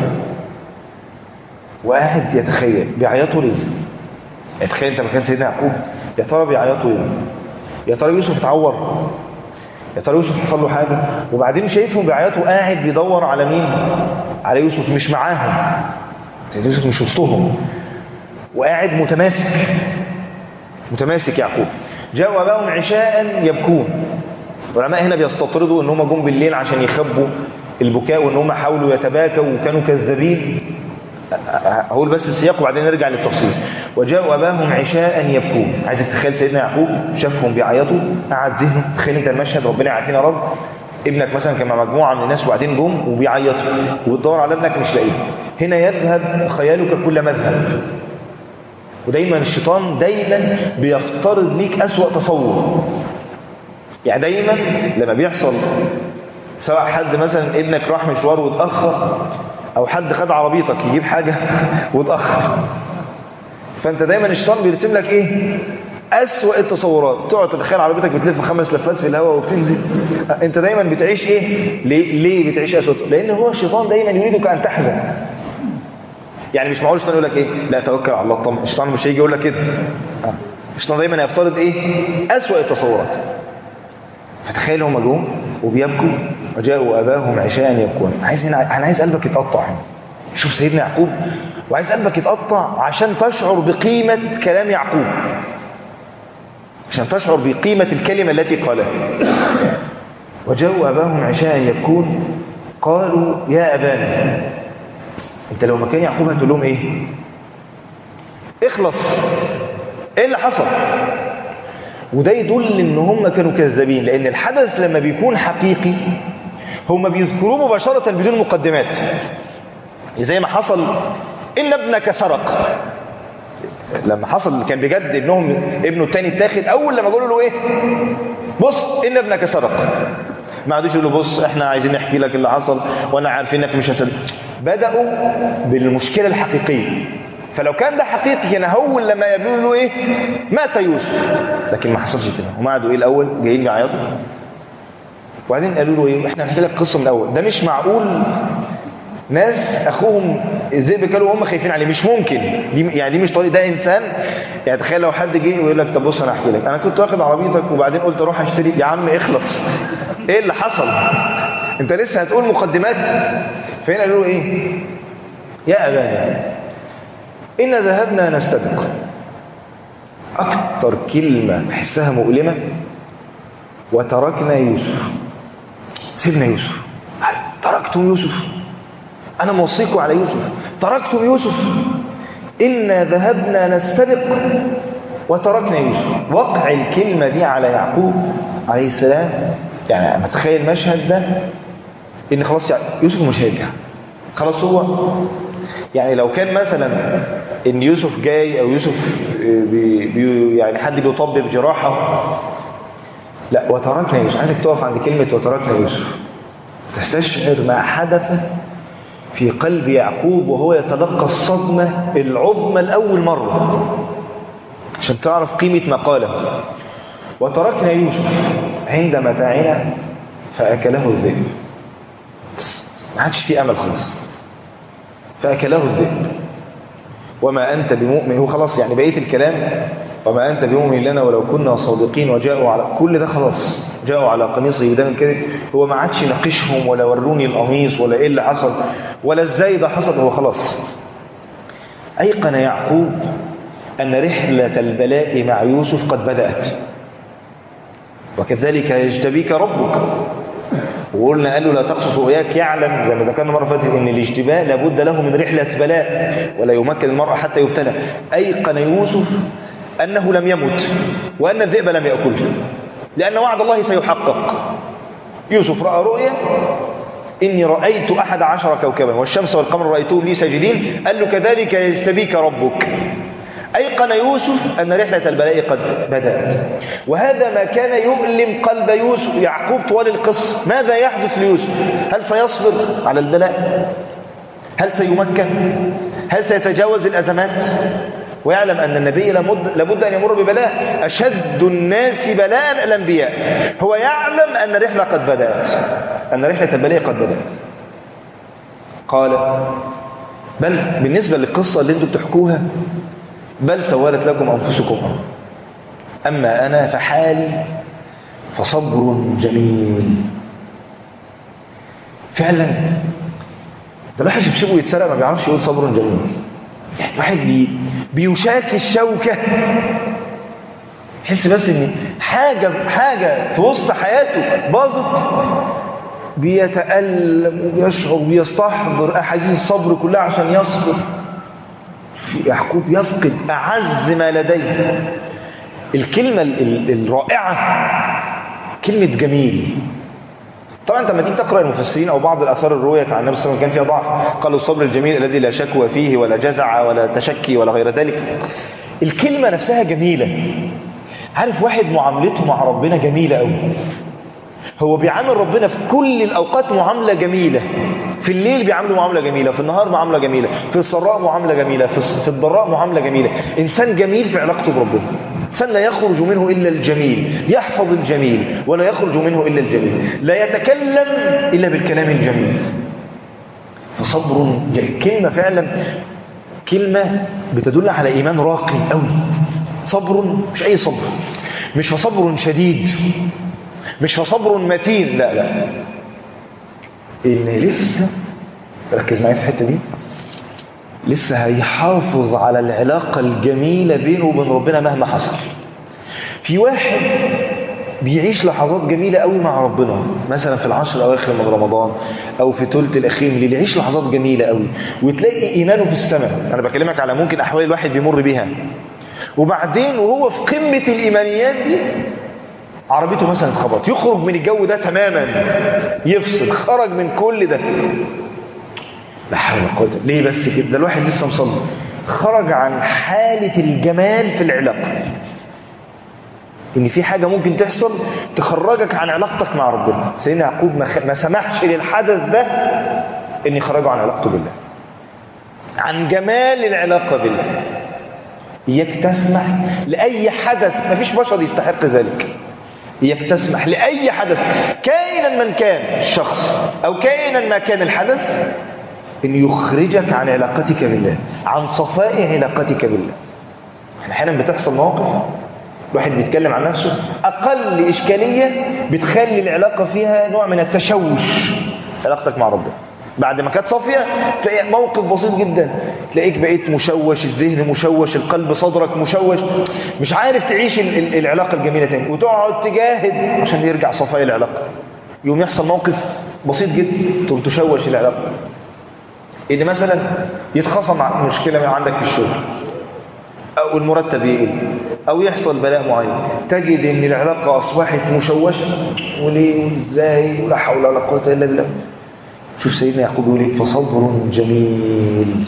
وقاعد يتخيل بيعيطوا ليه يعني تخيل انت مكان سيدنا يعقوب يا ترى بيعيطوا ليه يا ترى يوسف اتعور يا ترى يوسف حصل له حاجه وبعدين شايفهم بيعيطوا قاعد بيدور على مين على يوسف مش معاهم سيدنا يوسف مش وسطهم وقاعد متماسك متماسك يعقوب جاءوا اباهم عشاء يبكون العلماء هنا بيستطردوا ان هم جم بالليل عشان يخبوا البكاء وان هم حاولوا يتباكوا وكانوا كذابين هقول بس السياق وبعدين نرجع للتفصيل وجاءوا اباهم عشاء يبكون عايزك تخيل سيدنا يعقوب شافهم بيعيطوا قعد ذهنه تخيل انت المشهد ربنا يعافينا رب ابنك مثلا كان مع مجموعه من الناس وبعدين جم وبيعيطوا وبتدور على ابنك مش لاقيه هنا يذهب خيالك كل مذهب ودايما الشيطان دايما بيفترض ليك أسوأ تصور يعني دايما لما بيحصل سواء حد مثلا ابنك راح مشوار واتأخر او حد خد عربيتك يجيب حاجة واتأخر فانت دايما الشيطان بيرسم لك ايه أسوأ التصورات تقعد تتخيل عربيتك بتلف خمس لفات في الهواء وبتنزل انت دايما بتعيش ايه ليه, ليه بتعيش أسوأ لان هو الشيطان دايما يريدك ان تحزن يعني مش معقول الشيطان يقول لك ايه لا توكل على الله اطمن الشيطان مش هيجي يقول لك كده آه. الشيطان دايما يفترض ايه اسوأ التصورات فتخيل هم جم وبيبكوا وجاءوا اباهم عشاء يبكون عايز هنا انا عايز قلبك يتقطع هنا شوف سيدنا يعقوب وعايز قلبك يتقطع عشان تشعر بقيمة كلام يعقوب عشان تشعر بقيمة الكلمة التي قالها وجاءوا أباهم عشاء يبكون قالوا يا أبانا أنت لو مكان يعقوب هتقول لهم إيه اخلص إيه اللي حصل وده يدل إن هم كانوا كذابين لأن الحدث لما بيكون حقيقي هم بيذكروه مباشرة بدون مقدمات زي ما حصل إن ابنك سرق لما حصل كان بجد ابنهم ابنه التاني اتاخد اول لما قالوا له ايه بص ان ابنك سرق ما عادوش يقولوا بص احنا عايزين نحكي لك اللي حصل وانا عارفين انك مش هتصدق بداوا بالمشكله الحقيقيه فلو كان ده حقيقي كان اول لما يقولوا له ايه مات يوسف لكن ما حصلش كده هم قعدوا ايه الاول جايين يعيطوا وبعدين قالوا له ايه احنا هنحكي لك قصه من الاول ده مش معقول ناس اخوهم الذئب كانوا وهم خايفين عليه مش ممكن دي يعني دي مش طريق ده انسان يعني تخيل لو حد جه ويقول لك طب بص انا احكي لك انا كنت واخد عربيتك وبعدين قلت اروح اشتري يا عم اخلص ايه اللي حصل انت لسه هتقول مقدمات فهنا قالوا له ايه يا ابانا ان ذهبنا نستبق اكتر كلمه بحسها مؤلمه وتركنا يوسف سيبنا يوسف تركتم يوسف أنا موصيكم على يوسف تركتم يوسف إنا ذهبنا نستبق وتركنا يوسف وقع الكلمة دي على يعقوب عليه السلام يعني متخيل المشهد ده إن خلاص يوسف مش هيرجع خلاص هو يعني لو كان مثلا إن يوسف جاي أو يوسف بي بي يعني حد بيطبب جراحة لا وتركنا يوسف عايزك تقف عند كلمة وتركنا يوسف تستشعر ما حدث في قلب يعقوب وهو يتلقى الصدمة العظمى الأول مرة عشان تعرف قيمة ما قاله وتركنا يوسف عند متاعنا فأكله الذئب ما عادش في أمل خلاص فأكله الذئب وما أنت بمؤمن هو خلاص يعني بقية الكلام وما أنت بمؤمن لنا ولو كنا صادقين وجاءوا على كل ده خلاص جاءوا على قميصه بدم كده هو ما عادش ناقشهم ولا وروني القميص ولا ايه اللي حصل ولا ازاي ده حصل هو خلاص أيقن يعقوب أن رحلة البلاء مع يوسف قد بدأت وكذلك يجتبيك ربك وقلنا قال له لا تقصص رؤياك يعلم زي ما ذكرنا مره فاتت ان الاجتباء لابد له من رحله بلاء ولا يمكن المرء حتى يبتلى ايقن يوسف انه لم يمت وان الذئب لم ياكله لان وعد الله سيحقق يوسف راى رؤيا اني رايت احد عشر كوكبا والشمس والقمر رايتهم لي ساجدين قال له كذلك يجتبيك ربك أيقن يوسف أن رحلة البلاء قد بدأت وهذا ما كان يؤلم قلب يوسف يعقوب طوال القصة ماذا يحدث ليوسف هل سيصبر على البلاء هل سيمكن هل سيتجاوز الأزمات ويعلم أن النبي لابد, لابد أن يمر ببلاء أشد الناس بلاء الأنبياء هو يعلم أن الرحلة قد بدأت أن رحلة البلاء قد بدأت قال بل بالنسبة للقصة اللي انتم بتحكوها بل سولت لكم أنفسكم أمر أما أنا فحالي فصبر جميل فعلا ده الواحد بيسيبه يتسرق ما بيعرفش يقول صبر جميل يعني الواحد بي بيشاك الشوكة يحس بس ان حاجة حاجة في وسط حياته باظت بيتألم وبيشعر وبيستحضر أحاديث الصبر كلها عشان يصبر يعقوب يفقد أعز ما لديه الكلمة الرائعة كلمة جميل طبعا انت لما تيجي تقرا المفسرين او بعض الاثار الروايه عن النبي صلى الله عليه وسلم كان فيها ضعف قالوا الصبر الجميل الذي لا شكوى فيه ولا جزع ولا تشكي ولا غير ذلك الكلمه نفسها جميله عارف واحد معاملته مع ربنا جميله قوي هو بيعامل ربنا في كل الأوقات معاملة جميلة في الليل بيعامله معاملة جميلة في النهار معاملة جميلة في السراء معاملة جميلة في الضراء معاملة جميلة إنسان جميل في علاقته بربنا إنسان لا يخرج منه إلا الجميل يحفظ الجميل ولا يخرج منه إلا الجميل لا يتكلم إلا بالكلام الجميل فصبر كلمة فعلا كلمة بتدل على إيمان راقي قوي صبر مش أي صبر مش فصبر شديد مش فصبر متين لا لا إن لسه ركز معايا في الحتة دي لسه هيحافظ على العلاقة الجميلة بينه وبين ربنا مهما حصل في واحد بيعيش لحظات جميلة قوي مع ربنا مثلا في العشر الأواخر من رمضان أو في ثلث الأخير من الليل يعيش لحظات جميلة قوي وتلاقي إيمانه في السماء أنا بكلمك على ممكن أحوال الواحد بيمر بيها وبعدين وهو في قمة الإيمانيات دي عربيته مثلا اتخبط يخرج من الجو ده تماما يفصل خرج من كل ده لا حول ولا قوه ليه بس كده ده الواحد لسه مصلي خرج عن حالة الجمال في العلاقة ان في حاجة ممكن تحصل تخرجك عن علاقتك مع ربنا سيدنا يعقوب ما, خ... ما سمحش للحدث ده ان يخرجه عن علاقته بالله عن جمال العلاقة بالله إياك تسمح لأي حدث ما فيش بشر يستحق ذلك إياك تسمح لأي حدث كائنا من كان الشخص أو كائنا ما كان الحدث أن يخرجك عن علاقتك بالله عن صفاء علاقتك بالله أحيانا بتحصل مواقف الواحد بيتكلم عن نفسه أقل إشكالية بتخلي العلاقة فيها نوع من التشوش علاقتك مع ربنا بعد ما كانت صافية تلاقي موقف بسيط جدا تلاقيك بقيت مشوش الذهن مشوش القلب صدرك مشوش مش عارف تعيش ال- ال- العلاقة الجميلة تاني وتقعد تجاهد عشان يرجع صفاء العلاقة يوم يحصل موقف بسيط جدا تقوم تشوش العلاقة إن مثلا يتخصم ع- مشكلة من عندك في الشغل أو المرتب يقل أو يحصل بلاء معين تجد إن العلاقة أصبحت مشوشة وليه وإزاي ولا حول ولا قوة إلا بالله شوف سيدنا يعقوب يقول ايه فصبر جميل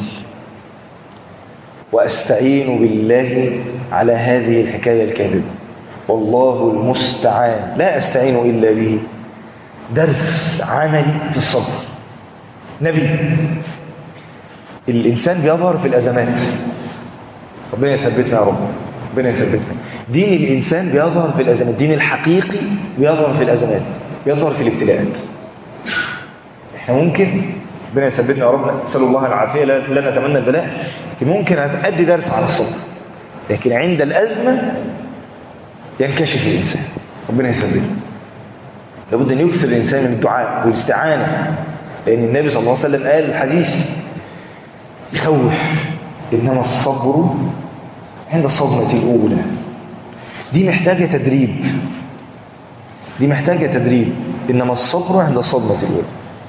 واستعين بالله على هذه الحكايه الكاذبه والله المستعان لا استعين الا به درس عملي في الصبر نبي الانسان بيظهر في الازمات ربنا يثبتنا يا رب ربنا يثبتنا دين الانسان بيظهر في الازمات الدين الحقيقي بيظهر في الازمات بيظهر في الابتلاءات احنا ممكن ربنا يثبتنا يا رب نسال الله العافيه لا, لا نتمنى البلاء لكن ممكن ادي درس على الصبر لكن عند الازمه ينكشف الانسان ربنا يثبتنا لابد ان يكثر الانسان من الدعاء والاستعانه لان النبي صلى الله عليه وسلم قال الحديث يخوف انما الصبر عند الصدمه الاولى دي محتاجه تدريب دي محتاجه تدريب انما الصبر عند الصدمه الاولى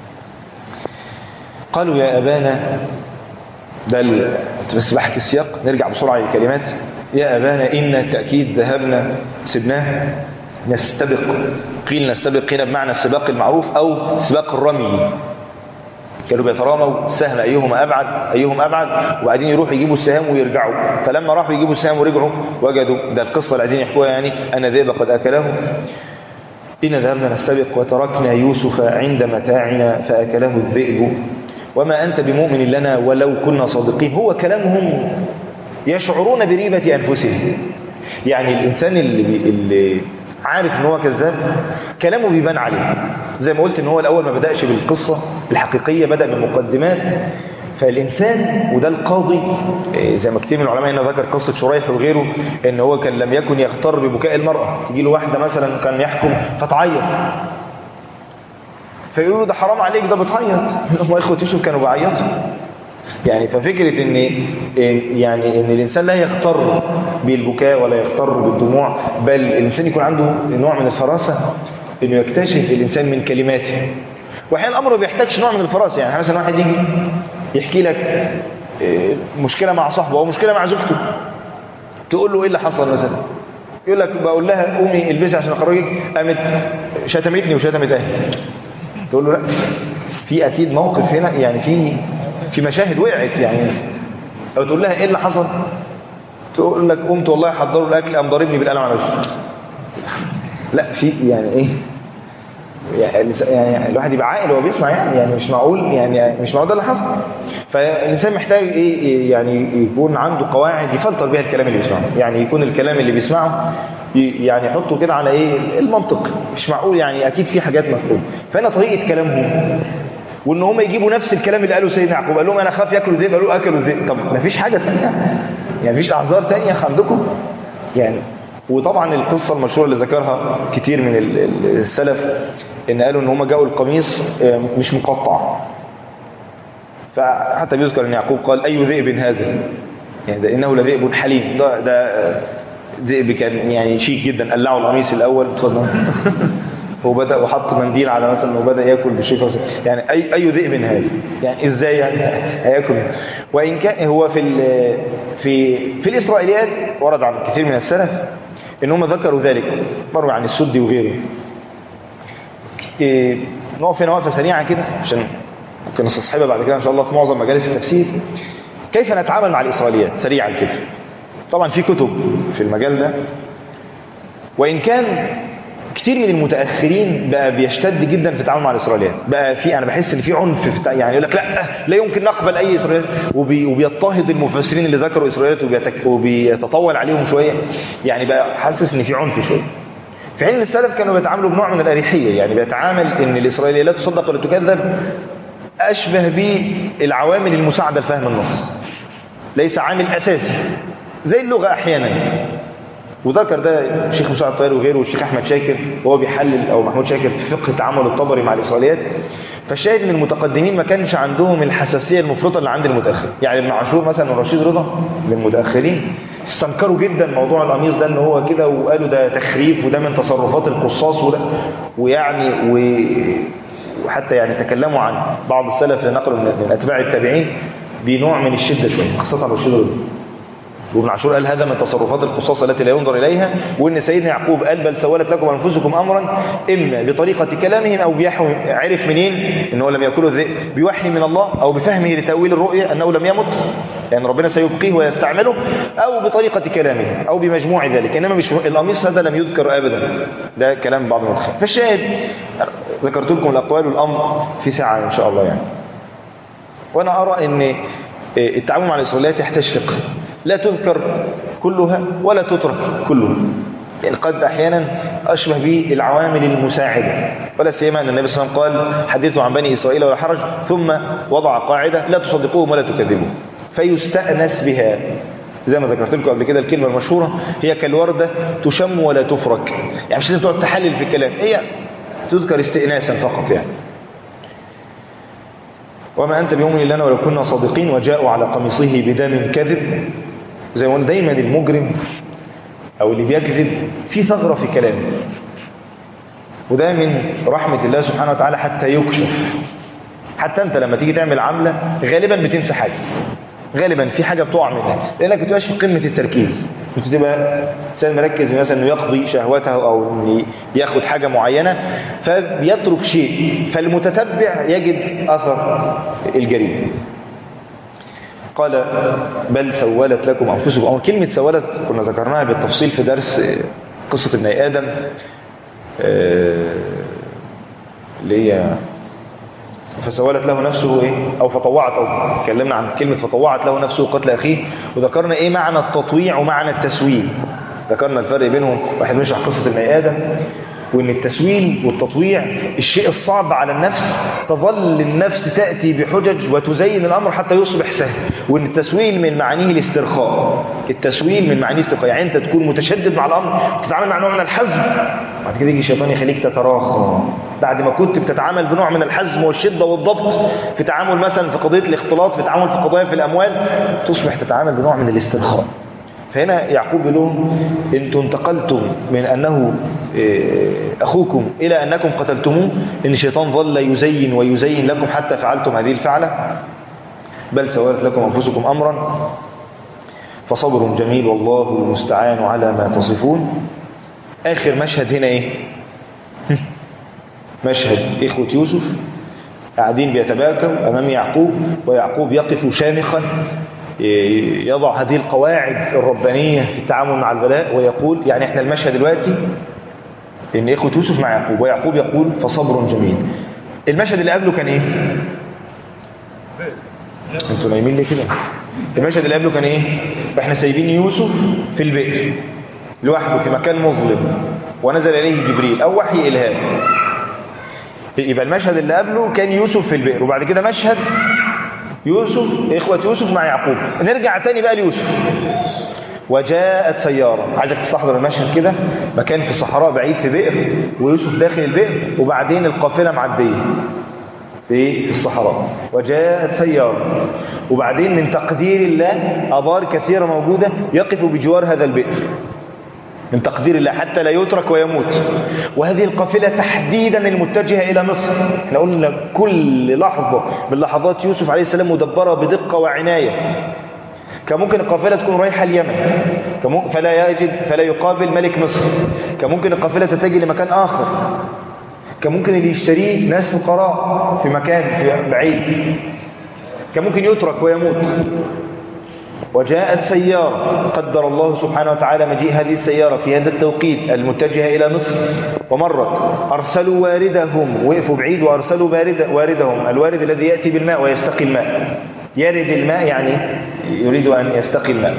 قالوا يا أبانا ده ال- بس بحكي السياق نرجع بسرعة للكلمات يا أبانا إن التأكيد ذهبنا سبناه نستبق قيل نستبق هنا بمعنى السباق المعروف أو سباق الرمي كانوا بيتراموا السهم أيهما أبعد أيهم أبعد وبعدين يروحوا يجيبوا السهام ويرجعوا فلما راحوا يجيبوا السهام ورجعوا وجدوا ده القصة اللي عايزين يحكوها يعني أن ذئب قد أكله إن ذهبنا نستبق وتركنا يوسف عند متاعنا فأكله الذئب وما أنت بمؤمن لنا ولو كنا صادقين هو كلامهم يشعرون بريبة أنفسهم يعني الإنسان اللي, بي اللي عارف ان هو كذاب كلامه بيبان عليه زي ما قلت ان هو الاول ما بدأش بالقصة الحقيقية بدأ بالمقدمات فالإنسان وده القاضي إيه، زي ما كتير من العلماء هنا ذكر قصة شريح وغيره ان هو كان لم يكن يغتر ببكاء المرأة تجي له واحدة مثلا كان يحكم فتعيط فيقولوا له ده حرام عليك ده بتعيط هم اخوة يوسف كانوا بيعيطوا يعني ففكرة ان إيه، يعني ان الانسان لا يغتر بالبكاء ولا يغتر بالدموع بل الانسان يكون عنده نوع من الفراسة انه يكتشف الانسان من كلماته واحيانا الامر ما بيحتاجش نوع من الفراسة يعني مثلا واحد يجي يحكي لك إيه، مشكلة مع صاحبه او مشكلة مع زوجته تقول له ايه اللي حصل مثلا يقول لك بقول لها قومي البسي عشان اخرجك قامت شتمتني وشتمت اهلي تقول له لا في اكيد موقف هنا يعني في في مشاهد وقعت يعني او تقول لها ايه اللي حصل تقول لك قمت والله حضروا الاكل قام ضاربني بالقلم على وشي لا في يعني ايه يعني يعني الواحد يبقى عاقل وهو بيسمع يعني يعني مش معقول يعني مش معقول ده اللي حصل فالانسان محتاج ايه إيه يعني يكون عنده قواعد يفلتر بيها الكلام اللي بيسمعه يعني يكون الكلام اللي بيسمعه ي- يعني يحطه كده على ايه المنطق مش معقول يعني اكيد في حاجات مفهومه فهنا طريقه كلامهم وان هم يجيبوا نفس الكلام اللي قاله سيدنا يعقوب قال لهم انا خاف ياكلوا ذئب قالوا اكلوا ذئب طب ما فيش حاجه ثانيه يعني مفيش اعذار ثانيه عندكم يعني وطبعا القصه المشهوره اللي ذكرها كتير من ال- ال- السلف ان قالوا ان هم جاءوا القميص آه، مش مقطع فحتى بيذكر ان يعقوب قال اي ذئب هذا يعني ده انه لذئب حليم ده ده آه، ذئب كان يعني شيك جدا قلعوا القميص الاول اتفضل وبدا وحط منديل على مثلا وبدا ياكل بالشيك مثلا. يعني اي اي ذئب هذا يعني ازاي يعني هياكل وان كان هو في ال- في في الاسرائيليات ورد عن كثير من السلف ان هم ذكروا ذلك مروي عن السدي وغيره إيه، نقف هنا وقفه سريعه كده عشان ممكن نستصحبها بعد كده ان شاء الله في معظم مجالس التفسير كيف نتعامل مع الاسرائيليات سريعا كده طبعا في كتب في المجال ده وان كان كتير من المتاخرين بقى بيشتد جدا في التعامل مع الاسرائيليات بقى في انا بحس ان في عنف في التع- يعني يقول لك لا لا يمكن نقبل اي اسرائيليات وبي وبيضطهد المفسرين اللي ذكروا اسرائيليات وبيتك وبيتطول عليهم شويه يعني بقى حاسس ان في عنف شويه في حين السلف كانوا بيتعاملوا بنوع من الاريحيه يعني بيتعامل ان الاسرائيليه لا تصدق ولا تكذب اشبه بالعوامل المساعده لفهم النص ليس عامل اساسي زي اللغه احيانا وذكر ده الشيخ مساعد الطير وغيره والشيخ احمد شاكر وهو بيحلل او محمود شاكر في فقه تعامل الطبري مع الاسرائيليات فالشاهد ان المتقدمين ما كانش عندهم الحساسيه المفرطه اللي عند المتاخر يعني ابن عاشور مثلا ورشيد رضا من المتاخرين استنكروا جدا موضوع القميص ده ان هو كده وقالوا ده تخريف وده من تصرفات القصاص وده ويعني و وحتى يعني تكلموا عن بعض السلف اللي نقلوا من من اتباع التابعين بنوع من الشده شويه خاصه رشيد رضا وابن عاشور قال هذا من تصرفات القصاص التي لا ينظر إليها وإن سيدنا يعقوب قال بل سولت لكم أنفسكم أمرا إما بطريقة كلامهم أو بيحوي عرف منين إنه لم يأكله الذئب بوحي من الله أو بفهمه لتأويل الرؤية أنه لم يمت لأن ربنا سيبقيه ويستعمله أو بطريقة كلامه أو بمجموع ذلك إنما مش القميص هذا لم يذكر أبدا ده كلام بعض المتخيل فالشاهد ذكرت لكم الأقوال والأمر في ساعة إن شاء الله يعني وأنا أرى أن التعامل مع الإسرائيليات يحتاج فقه لا تذكر كلها ولا تترك كلها يعني قد أحيانا أشبه بالعوامل المساعدة ولا سيما أن النبي صلى الله عليه وسلم قال حدثوا عن بني إسرائيل ولا حرج ثم وضع قاعدة لا تصدقوهم ولا تكذبوهم فيستأنس بها زي ما ذكرت لكم قبل كده الكلمة المشهورة هي كالوردة تشم ولا تفرك يعني مش لازم تقعد تحلل في الكلام هي تذكر استئناسا فقط يعني وما أنت بيوم لنا ولو كنا صادقين وجاءوا على قميصه بدم كذب زي ما قلنا دايما المجرم أو اللي بيكذب في ثغرة في كلامه وده من رحمة الله سبحانه وتعالى حتى يكشف حتى أنت لما تيجي تعمل عملة غالبا بتنسى حاجة غالبا في حاجة بتقع منك لأنك بتبقاش في قمة التركيز بتبقى إنسان مركز مثلا إنه يقضي شهوته أو إنه ياخد حاجة معينة فبيترك شيء فالمتتبع يجد أثر الجريمة قال بل سولت لكم أنفسكم أو كلمة سولت كنا ذكرناها بالتفصيل في درس قصة ابن آدم اللي هي فسولت له نفسه ايه او فطوعت قصدي اتكلمنا عن كلمه فطوعت له نفسه قتل اخيه وذكرنا ايه معنى التطويع ومعنى التسويل ذكرنا الفرق بينهم واحد بيشرح قصه ابن ادم وان التسويل والتطويع الشيء الصعب على النفس تظل النفس تاتي بحجج وتزين الامر حتى يصبح سهل وان التسويل من معانيه الاسترخاء التسويل من معانيه الاسترخاء يعني انت تكون متشدد مع الامر تتعامل مع نوع من الحزم بعد كده يجي الشيطان يخليك تتراخى بعد ما كنت بتتعامل بنوع من الحزم والشده والضبط في تعامل مثلا في قضيه الاختلاط في تعامل في قضايا في الاموال تصبح تتعامل بنوع من الاسترخاء فهنا يعقوب يقول لهم انتم انتقلتم من انه اخوكم الى انكم قتلتموه ان الشيطان ظل يزين ويزين لكم حتى فعلتم هذه الفعله بل سولت لكم انفسكم امرا فصبر جميل والله المستعان على ما تصفون اخر مشهد هنا ايه مشهد اخوه يوسف قاعدين بيتباكوا امام يعقوب ويعقوب يقف شامخا يضع هذه القواعد الربانية في التعامل مع البلاء ويقول يعني احنا المشهد دلوقتي ان اخوة يوسف مع يعقوب ويعقوب يقول فصبر جميل المشهد اللي قبله كان ايه انتوا نايمين ليه كده المشهد اللي قبله كان ايه احنا سايبين يوسف في البئر لوحده في مكان مظلم ونزل اليه جبريل او وحي الهام يبقى المشهد اللي قبله كان يوسف في البئر وبعد كده مشهد يوسف إخوة يوسف مع يعقوب نرجع تاني بقى ليوسف وجاءت سيارة عايزك تستحضر المشهد كده مكان في الصحراء بعيد في بئر ويوسف داخل البئر وبعدين القافلة معدية في في الصحراء وجاءت سيارة وبعدين من تقدير الله أبار كثيرة موجودة يقف بجوار هذا البئر من تقدير الله حتى لا يترك ويموت وهذه القافلة تحديدا المتجهة إلى مصر احنا قلنا كل لحظة من لحظات يوسف عليه السلام مدبرة بدقة وعناية كان ممكن القافلة تكون رايحة اليمن كان ممكن- فلا يجد فلا يقابل ملك مصر كان ممكن القافلة تتجه لمكان آخر كان ممكن اللي يشتريه ناس فقراء في مكان في بعيد كان ممكن يترك ويموت وجاءت سيارة قدر الله سبحانه وتعالى مجيء هذه السيارة في هذا التوقيت المتجهة إلى مصر ومرت أرسلوا واردهم وقفوا بعيد وأرسلوا بارد واردهم الوارد الذي يأتي بالماء ويستقي الماء يرد الماء يعني يريد أن يستقي الماء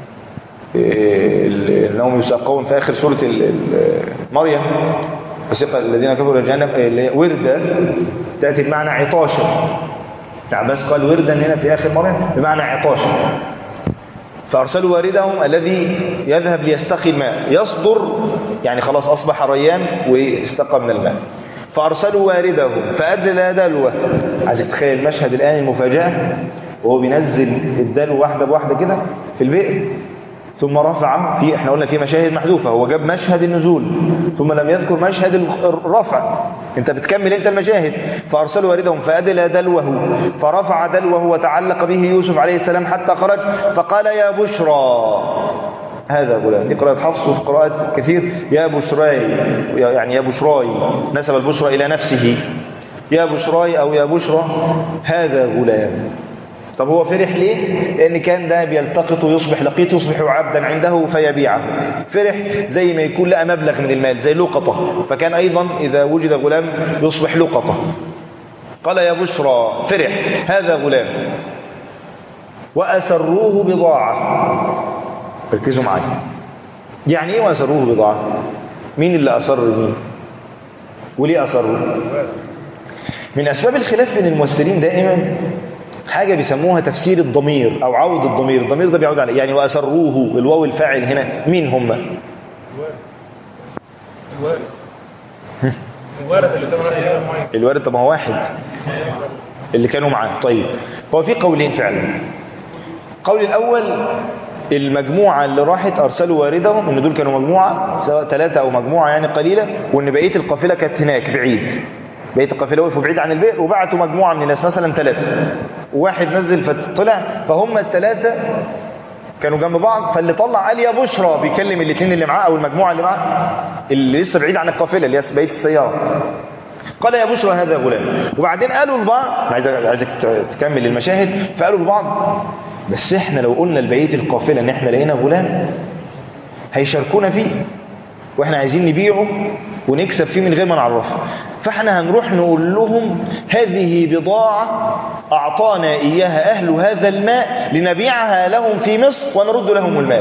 إيه، انهم يساقون في اخر سوره ال- ال- مريم وسيق الذين كفروا لجهنم اللي هي ورده تاتي بمعنى عطاشا عباس قال وردا هنا في اخر مريم بمعنى عطاشا فارسلوا واردهم الذي يذهب ليستقي الماء يصدر يعني خلاص اصبح ريان واستقى من الماء فارسلوا واردهم فادلى دلوه عايز تتخيل المشهد الان المفاجاه وهو بينزل الدلو واحده بواحده كده في البئر ثم رفع في احنا قلنا في مشاهد محذوفه هو جاب مشهد النزول ثم لم يذكر مشهد الرفع انت بتكمل انت المشاهد فارسلوا واردهم فادلى دلوه فرفع دلوه وتعلق به يوسف عليه السلام حتى خرج فقال يا بشرى هذا غلام دي قراءة حفص وفي قراءة كثير يا بشراي يعني يا بشراي نسب البشرى إلى نفسه يا بشراي أو يا بشرى هذا غلام طب هو فرح ليه؟ لأن كان ده بيلتقط ويصبح لقيط يصبح عبدا عنده فيبيعه فرح زي ما يكون لقى مبلغ من المال زي لقطة فكان أيضا إذا وجد غلام يصبح لقطة قال يا بشرى فرح هذا غلام وأسروه بضاعة ركزوا معايا يعني ايه وأسروه بضاعة مين اللي أسر مين وليه أسره من أسباب الخلاف بين الممثلين دائما حاجة بيسموها تفسير الضمير أو عود الضمير الضمير ده بيعود على يعني وأسروه الواو الفاعل هنا مين هم الوارد الوارد اللي كان رايح يجيب ميه الوارد طب ما هو واحد اللي كانوا معاه طيب هو في قولين فعلا القول الأول المجموعة اللي راحت أرسلوا واردهم إن دول كانوا مجموعة سواء ثلاثة أو مجموعة يعني قليلة وإن بقية القافلة كانت هناك بعيد بقية القافلة وقفوا بعيد عن البئر وبعتوا مجموعة من الناس مثلا ثلاثة وواحد نزل فطلع فهم الثلاثة كانوا جنب بعض فاللي طلع قال يا بشرى بيكلم الاثنين اللي معاه أو المجموعة اللي معاه اللي لسه بعيد عن القافلة اللي هي بقية السيارة قال يا بشرى هذا غلام وبعدين قالوا لبعض عايز عايزك تكمل المشاهد فقالوا لبعض بس احنا لو قلنا لبقيه القافله ان احنا لقينا غلام هيشاركونا فيه واحنا عايزين نبيعه ونكسب فيه من غير ما نعرفه فاحنا هنروح نقول لهم هذه بضاعة أعطانا إياها أهل هذا الماء لنبيعها لهم في مصر ونرد لهم المال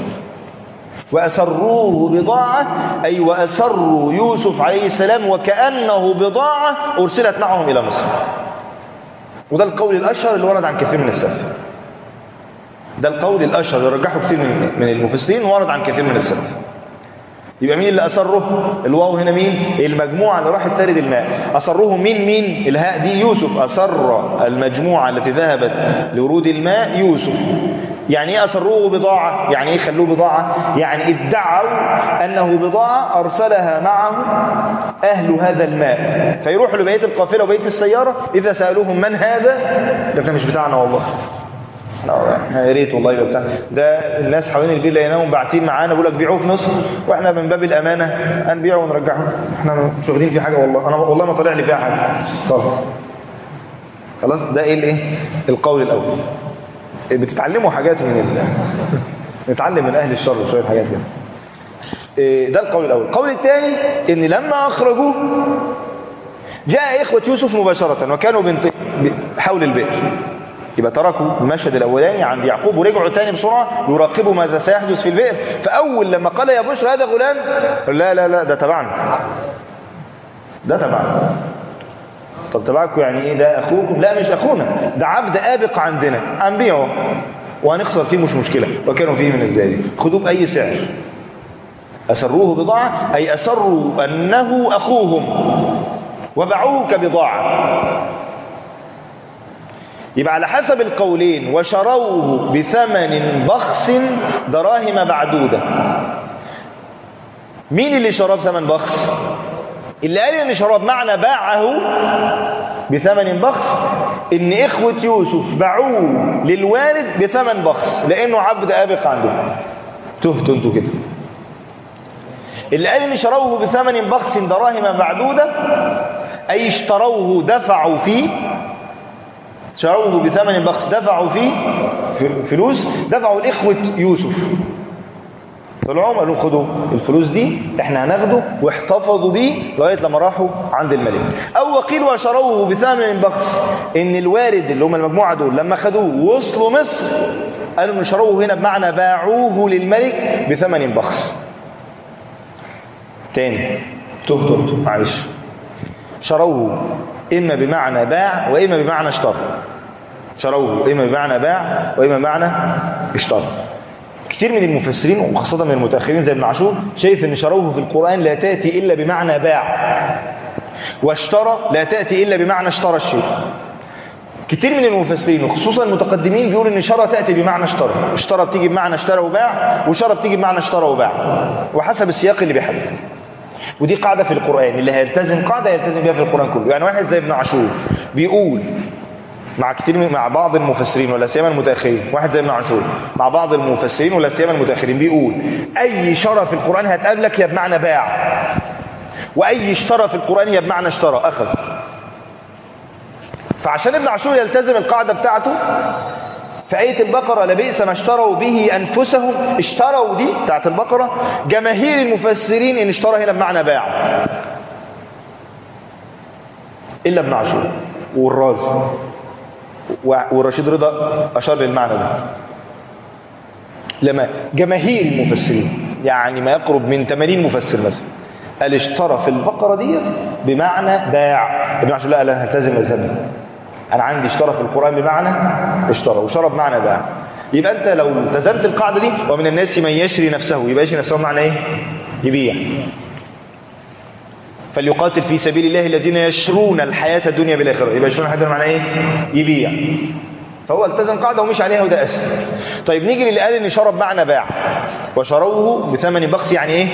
وأسروه بضاعة أي وأسروا يوسف عليه السلام وكأنه بضاعة أرسلت معهم إلى مصر وده القول الأشهر اللي ورد عن كثير من السلف ده القول الأشهر اللي رجحه كثير من من المفسرين وورد عن كثير من السلف يبقى مين اللي أسره الواو هنا مين المجموعة اللي راحت ترد الماء أسره مين مين الهاء دي يوسف أسر المجموعة التي ذهبت لورود الماء يوسف يعني ايه أسروه بضاعة يعني ايه خلوه بضاعة يعني ادعوا أنه بضاعة أرسلها معه أهل هذا الماء فيروحوا لبيت القافلة وبيت السيارة إذا سألوهم من هذا ده كان مش بتاعنا والله احنا يا ريت والله يبقى بتاع ده الناس حوالين البيت لقيناهم باعتين معانا بيقول لك بيعوه في مصر واحنا من باب الامانه هنبيعه ونرجعه احنا مش واخدين فيه حاجه والله انا والله ما طالع لي فيها حاجه خلاص خلاص ده ايه الايه القول الاول بتتعلموا حاجات من ال... نتعلم من اهل الشر شويه حاجات كده إيه ده القول الاول القول الثاني ان لما اخرجوه جاء اخوه يوسف مباشره وكانوا بنت... حول البئر يبقى تركوا المشهد الاولاني عند يعقوب ورجعوا تاني بسرعه يراقبوا ماذا سيحدث في البئر فاول لما قال يا بشرى هذا غلام لا لا لا ده تبعنا ده تبعنا طب تبعكم يعني ايه ده اخوكم لا مش اخونا ده عبد ابق عندنا هنبيعه وهنخسر فيه مش مشكله وكانوا فيه من الزاهدين خدوه باي سعر اسروه بضاعه اي اسروا انه اخوهم وباعوه كبضاعه يبقى على حسب القولين وشروه بثمن بخس دراهم معدودة مين اللي شراه بثمن بخس اللي قال ان شراه بمعنى باعه بثمن بخس ان اخوة يوسف باعوه للوالد بثمن بخس لانه عبد ابق عنده تهتوا انتوا كده اللي قال ان شروه بثمن بخس دراهم معدودة اي اشتروه دفعوا فيه شروه بثمن بخس دفعوا فيه فلوس دفعوا الإخوة يوسف طلعوا قالوا خدوا الفلوس دي احنا هناخده واحتفظوا بيه لغايه لما راحوا عند الملك او وقيل وشروه بثمن بخس ان الوارد اللي هم المجموعه دول لما خدوه ووصلوا مصر قالوا ان شروه هنا بمعنى باعوه للملك بثمن بخس تاني تهتم معلش شروه إما بمعنى باع وإما بمعنى اشترى شروه إما بمعنى باع وإما بمعنى اشترى كتير من المفسرين وخاصة من المتأخرين زي ابن عاشور شايف ان شروه في القرآن لا تأتي إلا بمعنى باع واشترى لا تأتي إلا بمعنى اشترى الشيء كتير من المفسرين وخصوصا المتقدمين بيقولوا ان شرى تأتي بمعنى اشترى اشترى بتيجي بمعنى اشترى وباع وشرى بتيجي بمعنى اشترى وباع وحسب السياق اللي بيحدد ودي قاعدة في القرآن اللي هيلتزم قاعدة يلتزم بها في القرآن كله يعني واحد زي ابن عاشور بيقول مع كتير من مع بعض المفسرين ولا سيما المتاخرين واحد زي ابن عاشور مع بعض المفسرين ولا سيما المتاخرين بيقول اي شرى في القران هتقابلك يا بمعنى باع واي اشترى في القران هي بمعنى اشترى اخذ فعشان ابن عاشور يلتزم القاعده بتاعته في آية البقرة لبئس ما اشتروا به أنفسهم اشتروا دي بتاعت البقرة جماهير المفسرين إن اشترى هنا بمعنى باع إلا ابن عاشور والرازي ورشيد رضا أشار للمعنى ده لما جماهير المفسرين يعني ما يقرب من 80 مفسر مثلا قال اشترى في البقرة دي بمعنى باع ابن عاشور لا لا هلتزم مذهبي انا عندي اشترى في القرآن بمعنى اشترى وشرى بمعنى باع يبقى انت لو التزمت القاعدة دي ومن الناس من يشري نفسه يبقى يشري نفسه بمعنى ايه يبيع فليقاتل في سبيل الله الذين يشرون الحياة الدنيا بالآخرة يبقى يشرون الحياة الدنيا معنى ايه يبيع فهو التزم قاعدة ومش عليها وده أسهل طيب نيجي للي قال ان شرى بمعنى باع وشروه بثمن بخس يعني ايه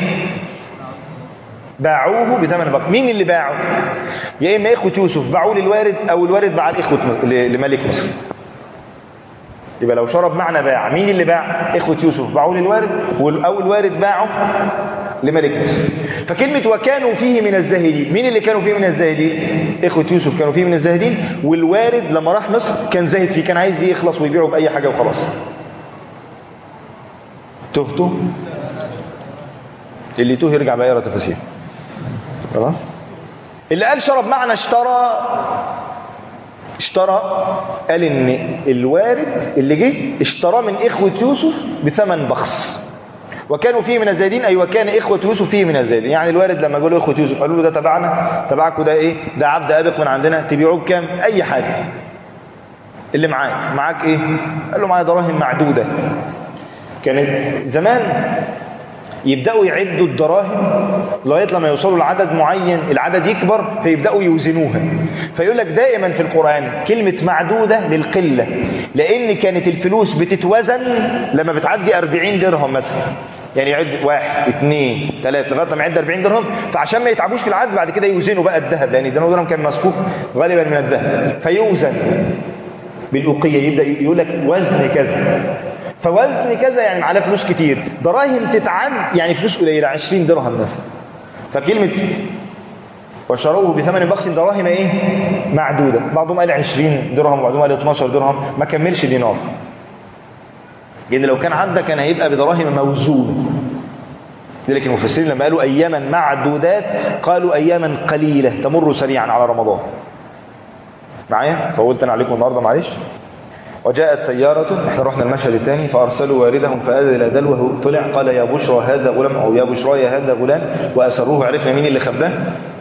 باعوه بثمن بخس مين اللي باعه يا اما اخوة يوسف باعوه للوارد او الوارد باع الاخوة لملك مصر يبقى لو شرب معنى باع مين اللي باع اخوة يوسف باعوه للوارد او الوارد باعه لملك مصر فكلمة وكانوا فيه من الزاهدين مين اللي كانوا فيه من الزاهدين اخوة يوسف كانوا فيه من الزاهدين والوارد لما راح مصر كان زاهد فيه كان عايز يخلص ويبيعه بأي حاجة وخلاص تهتوا اللي توه يرجع بقى يقرا تفاسير خلاص اللي قال شرب معنى اشترى اشترى قال ان الوارد اللي جه اشتراه من اخوة يوسف بثمن بخس وكانوا فيه من الزايدين اي وكان اخوة يوسف فيه من الزايدين يعني الوارد لما قالوا اخوة يوسف قالوا له ده تبعنا تبعكم ده ايه ده عبد ابق من عندنا تبيعوه بكام اي حاجة اللي معاك معاك ايه قال له معايا دراهم معدودة كانت زمان يبدأوا يعدوا الدراهم لغاية لما يوصلوا لعدد معين العدد يكبر فيبدأوا يوزنوها فيقول لك دائما في القرآن كلمة معدودة للقلة لأن كانت الفلوس بتتوزن لما بتعدي 40 درهم مثلا يعني يعد واحد اثنين ثلاثة لغاية لما يعد 40 درهم فعشان ما يتعبوش في العد بعد كده يوزنوا بقى الذهب لأن الدينار درهم كان مصفوف غالبا من الذهب فيوزن بالأوقية يبدأ يقول لك وزن كذا فوزن كذا يعني على فلوس كتير دراهم تتعد يعني فلوس قليلة 20 درهم مثلا فكلمة وشروه بثمن بخس دراهم ايه معدودة بعضهم قال 20 درهم وبعضهم قال 12 درهم ما كملش دينار لان لو كان عدى كان هيبقى بدراهم موزونة لذلك المفسرين لما قالوا اياما معدودات قالوا اياما قليلة تمر سريعا على رمضان معايا فقلت انا عليكم النهارده معلش وجاءت سيارة احنا رحنا المشهد الثاني فأرسلوا واردهم فأذل دلوه طلع قال يا بشرى هذا غلام أو يا بشرى يا هذا غلام وأسروه عرفنا مين اللي خباه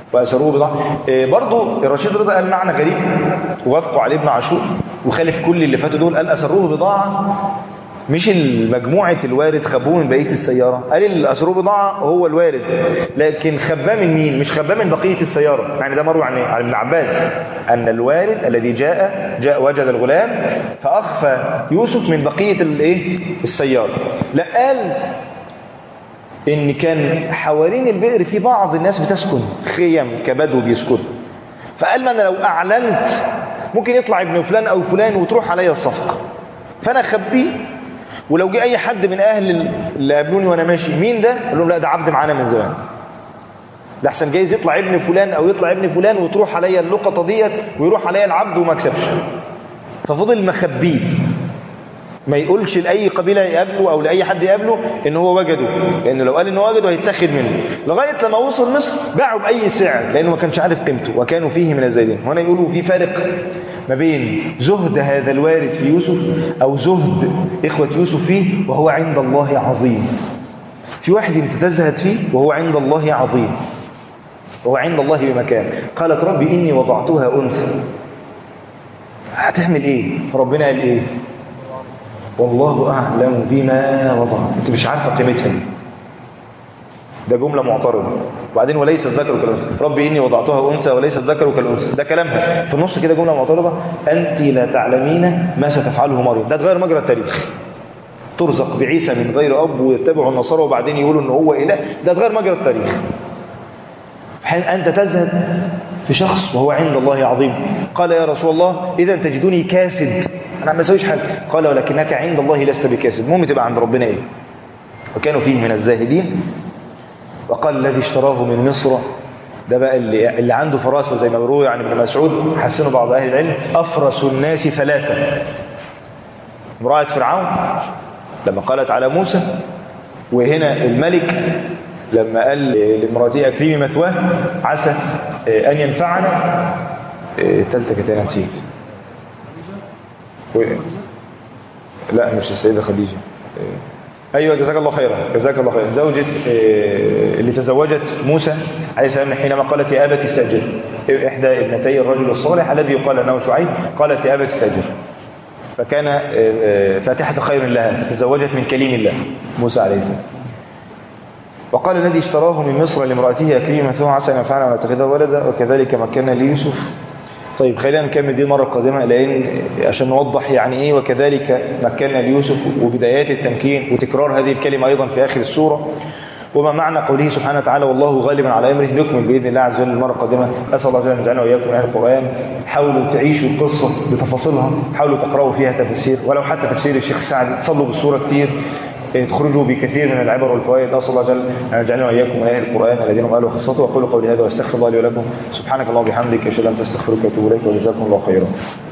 وأسروه بضاعة إيه برضو الرشيد رضا قال معنى غريب ووافقوا عليه ابن عاشور وخالف كل اللي فاتوا دول قال أسروه بضاعة مش المجموعة الوارد خبوه من بقية السيارة قال اللي أسروه بضاعة هو الوارد لكن خباه من مين مش خباه من بقية السيارة يعني ده مروي عن إيه؟ عن ابن عباس أن الوارد الذي جاء جاء وجد الغلام فأخفى يوسف من بقية الايه السيارة لا قال ان كان حوالين البئر في بعض الناس بتسكن خيم كبدو بيسكنوا فقال ما انا لو اعلنت ممكن يطلع ابن فلان او فلان وتروح عليا الصفقه فانا اخبيه ولو جه اي حد من اهل اللي قابلوني وانا ماشي مين ده قال لهم لا ده عبد معانا من زمان ده احسن جايز يطلع ابن فلان او يطلع ابن فلان وتروح عليا اللقطه ديت ويروح عليا العبد وما اكسبش ففضل مخبيه ما يقولش لأي قبيلة يقابله أو لأي حد يقابله إن هو وجده لأنه لو قال إنه وجده هيتاخد منه لغاية لما وصل مصر باعوا بأي سعر لأنه ما كانش عارف قيمته وكانوا فيه من الزايدين هنا يقولوا في فارق ما بين زهد هذا الوارد في يوسف أو زهد إخوة يوسف فيه وهو عند الله عظيم في واحد انت تزهد فيه وهو عند الله عظيم وهو عند الله بمكان قالت ربي إني وضعتها أنثى هتعمل إيه فربنا قال إيه والله أعلم بما وضع أنت مش عارفة قيمتها دي ده جملة معترضة وبعدين وليس الذكر كالأنثى ربي إني وضعتها أنثى وليس الذكر كالأنثى ده كلامها في النص كده جملة معترضة أنت لا تعلمين ما ستفعله مريم ده تغير مجرى التاريخ ترزق بعيسى من غير أب ويتبعوا النصارى وبعدين يقولوا إن هو إله ده تغير مجرى التاريخ حين أنت تزهد في شخص وهو عند الله عظيم قال يا رسول الله إذا تجدني كاسد أنا ما اسويش حاجة قال ولكنك عند الله لست بكاسد المهم تبقى عند ربنا إيه وكانوا فيه من الزاهدين وقال الذي اشتراه من مصر ده بقى اللي, اللي عنده فراسة زي ما بيروي عن ابن مسعود حسنوا بعض أهل العلم أفرس الناس ثلاثة امرأة فرعون لما قالت على موسى وهنا الملك لما قال لامرأتي أكريمي مثواه عسى أن ينفعنا الثالثة كانت أنا نسيت و... لا مش السيدة خديجة أيوة جزاك الله خيرا جزاك الله خيرا زوجة اللي تزوجت موسى عليه السلام حينما قالت يا أبت استأجر إحدى ابنتي الرجل الصالح الذي يقال أنه شعيب قالت يا أبت استأجر فكان فاتحة خير لها فتزوجت من كليم الله موسى عليه السلام وقال الذي اشتراه من مصر لامرأته أكريم ثم عسى أن ينفعنا ونتخذها ولدا وكذلك مكنا ليوسف طيب خلينا نكمل دي المرة القادمة لأن عشان نوضح يعني إيه وكذلك مكنا ليوسف وبدايات التمكين وتكرار هذه الكلمة أيضا في آخر السورة وما معنى قوله سبحانه وتعالى والله غالبا على أمره نكمل بإذن الله عز وجل المرة القادمة أسأل الله عز وجل أن يجعلنا وإياكم أهل القرآن حاولوا تعيشوا القصة بتفاصيلها حاولوا تقرأوا فيها تفسير ولو حتى تفسير الشيخ سعد صلوا بالسورة كتير تخرجوا بكثير من العبر والفوائد أسأل الله جل أن يجعلنا وإياكم أهل القرآن الذين هم أهل وخاصته وأقول قولي هذا وأستغفر الله لي ولكم سبحانك اللهم وبحمدك أشهد أن لا إله إلا أنت أستغفرك وأتوب إليك وجزاكم الله خيرا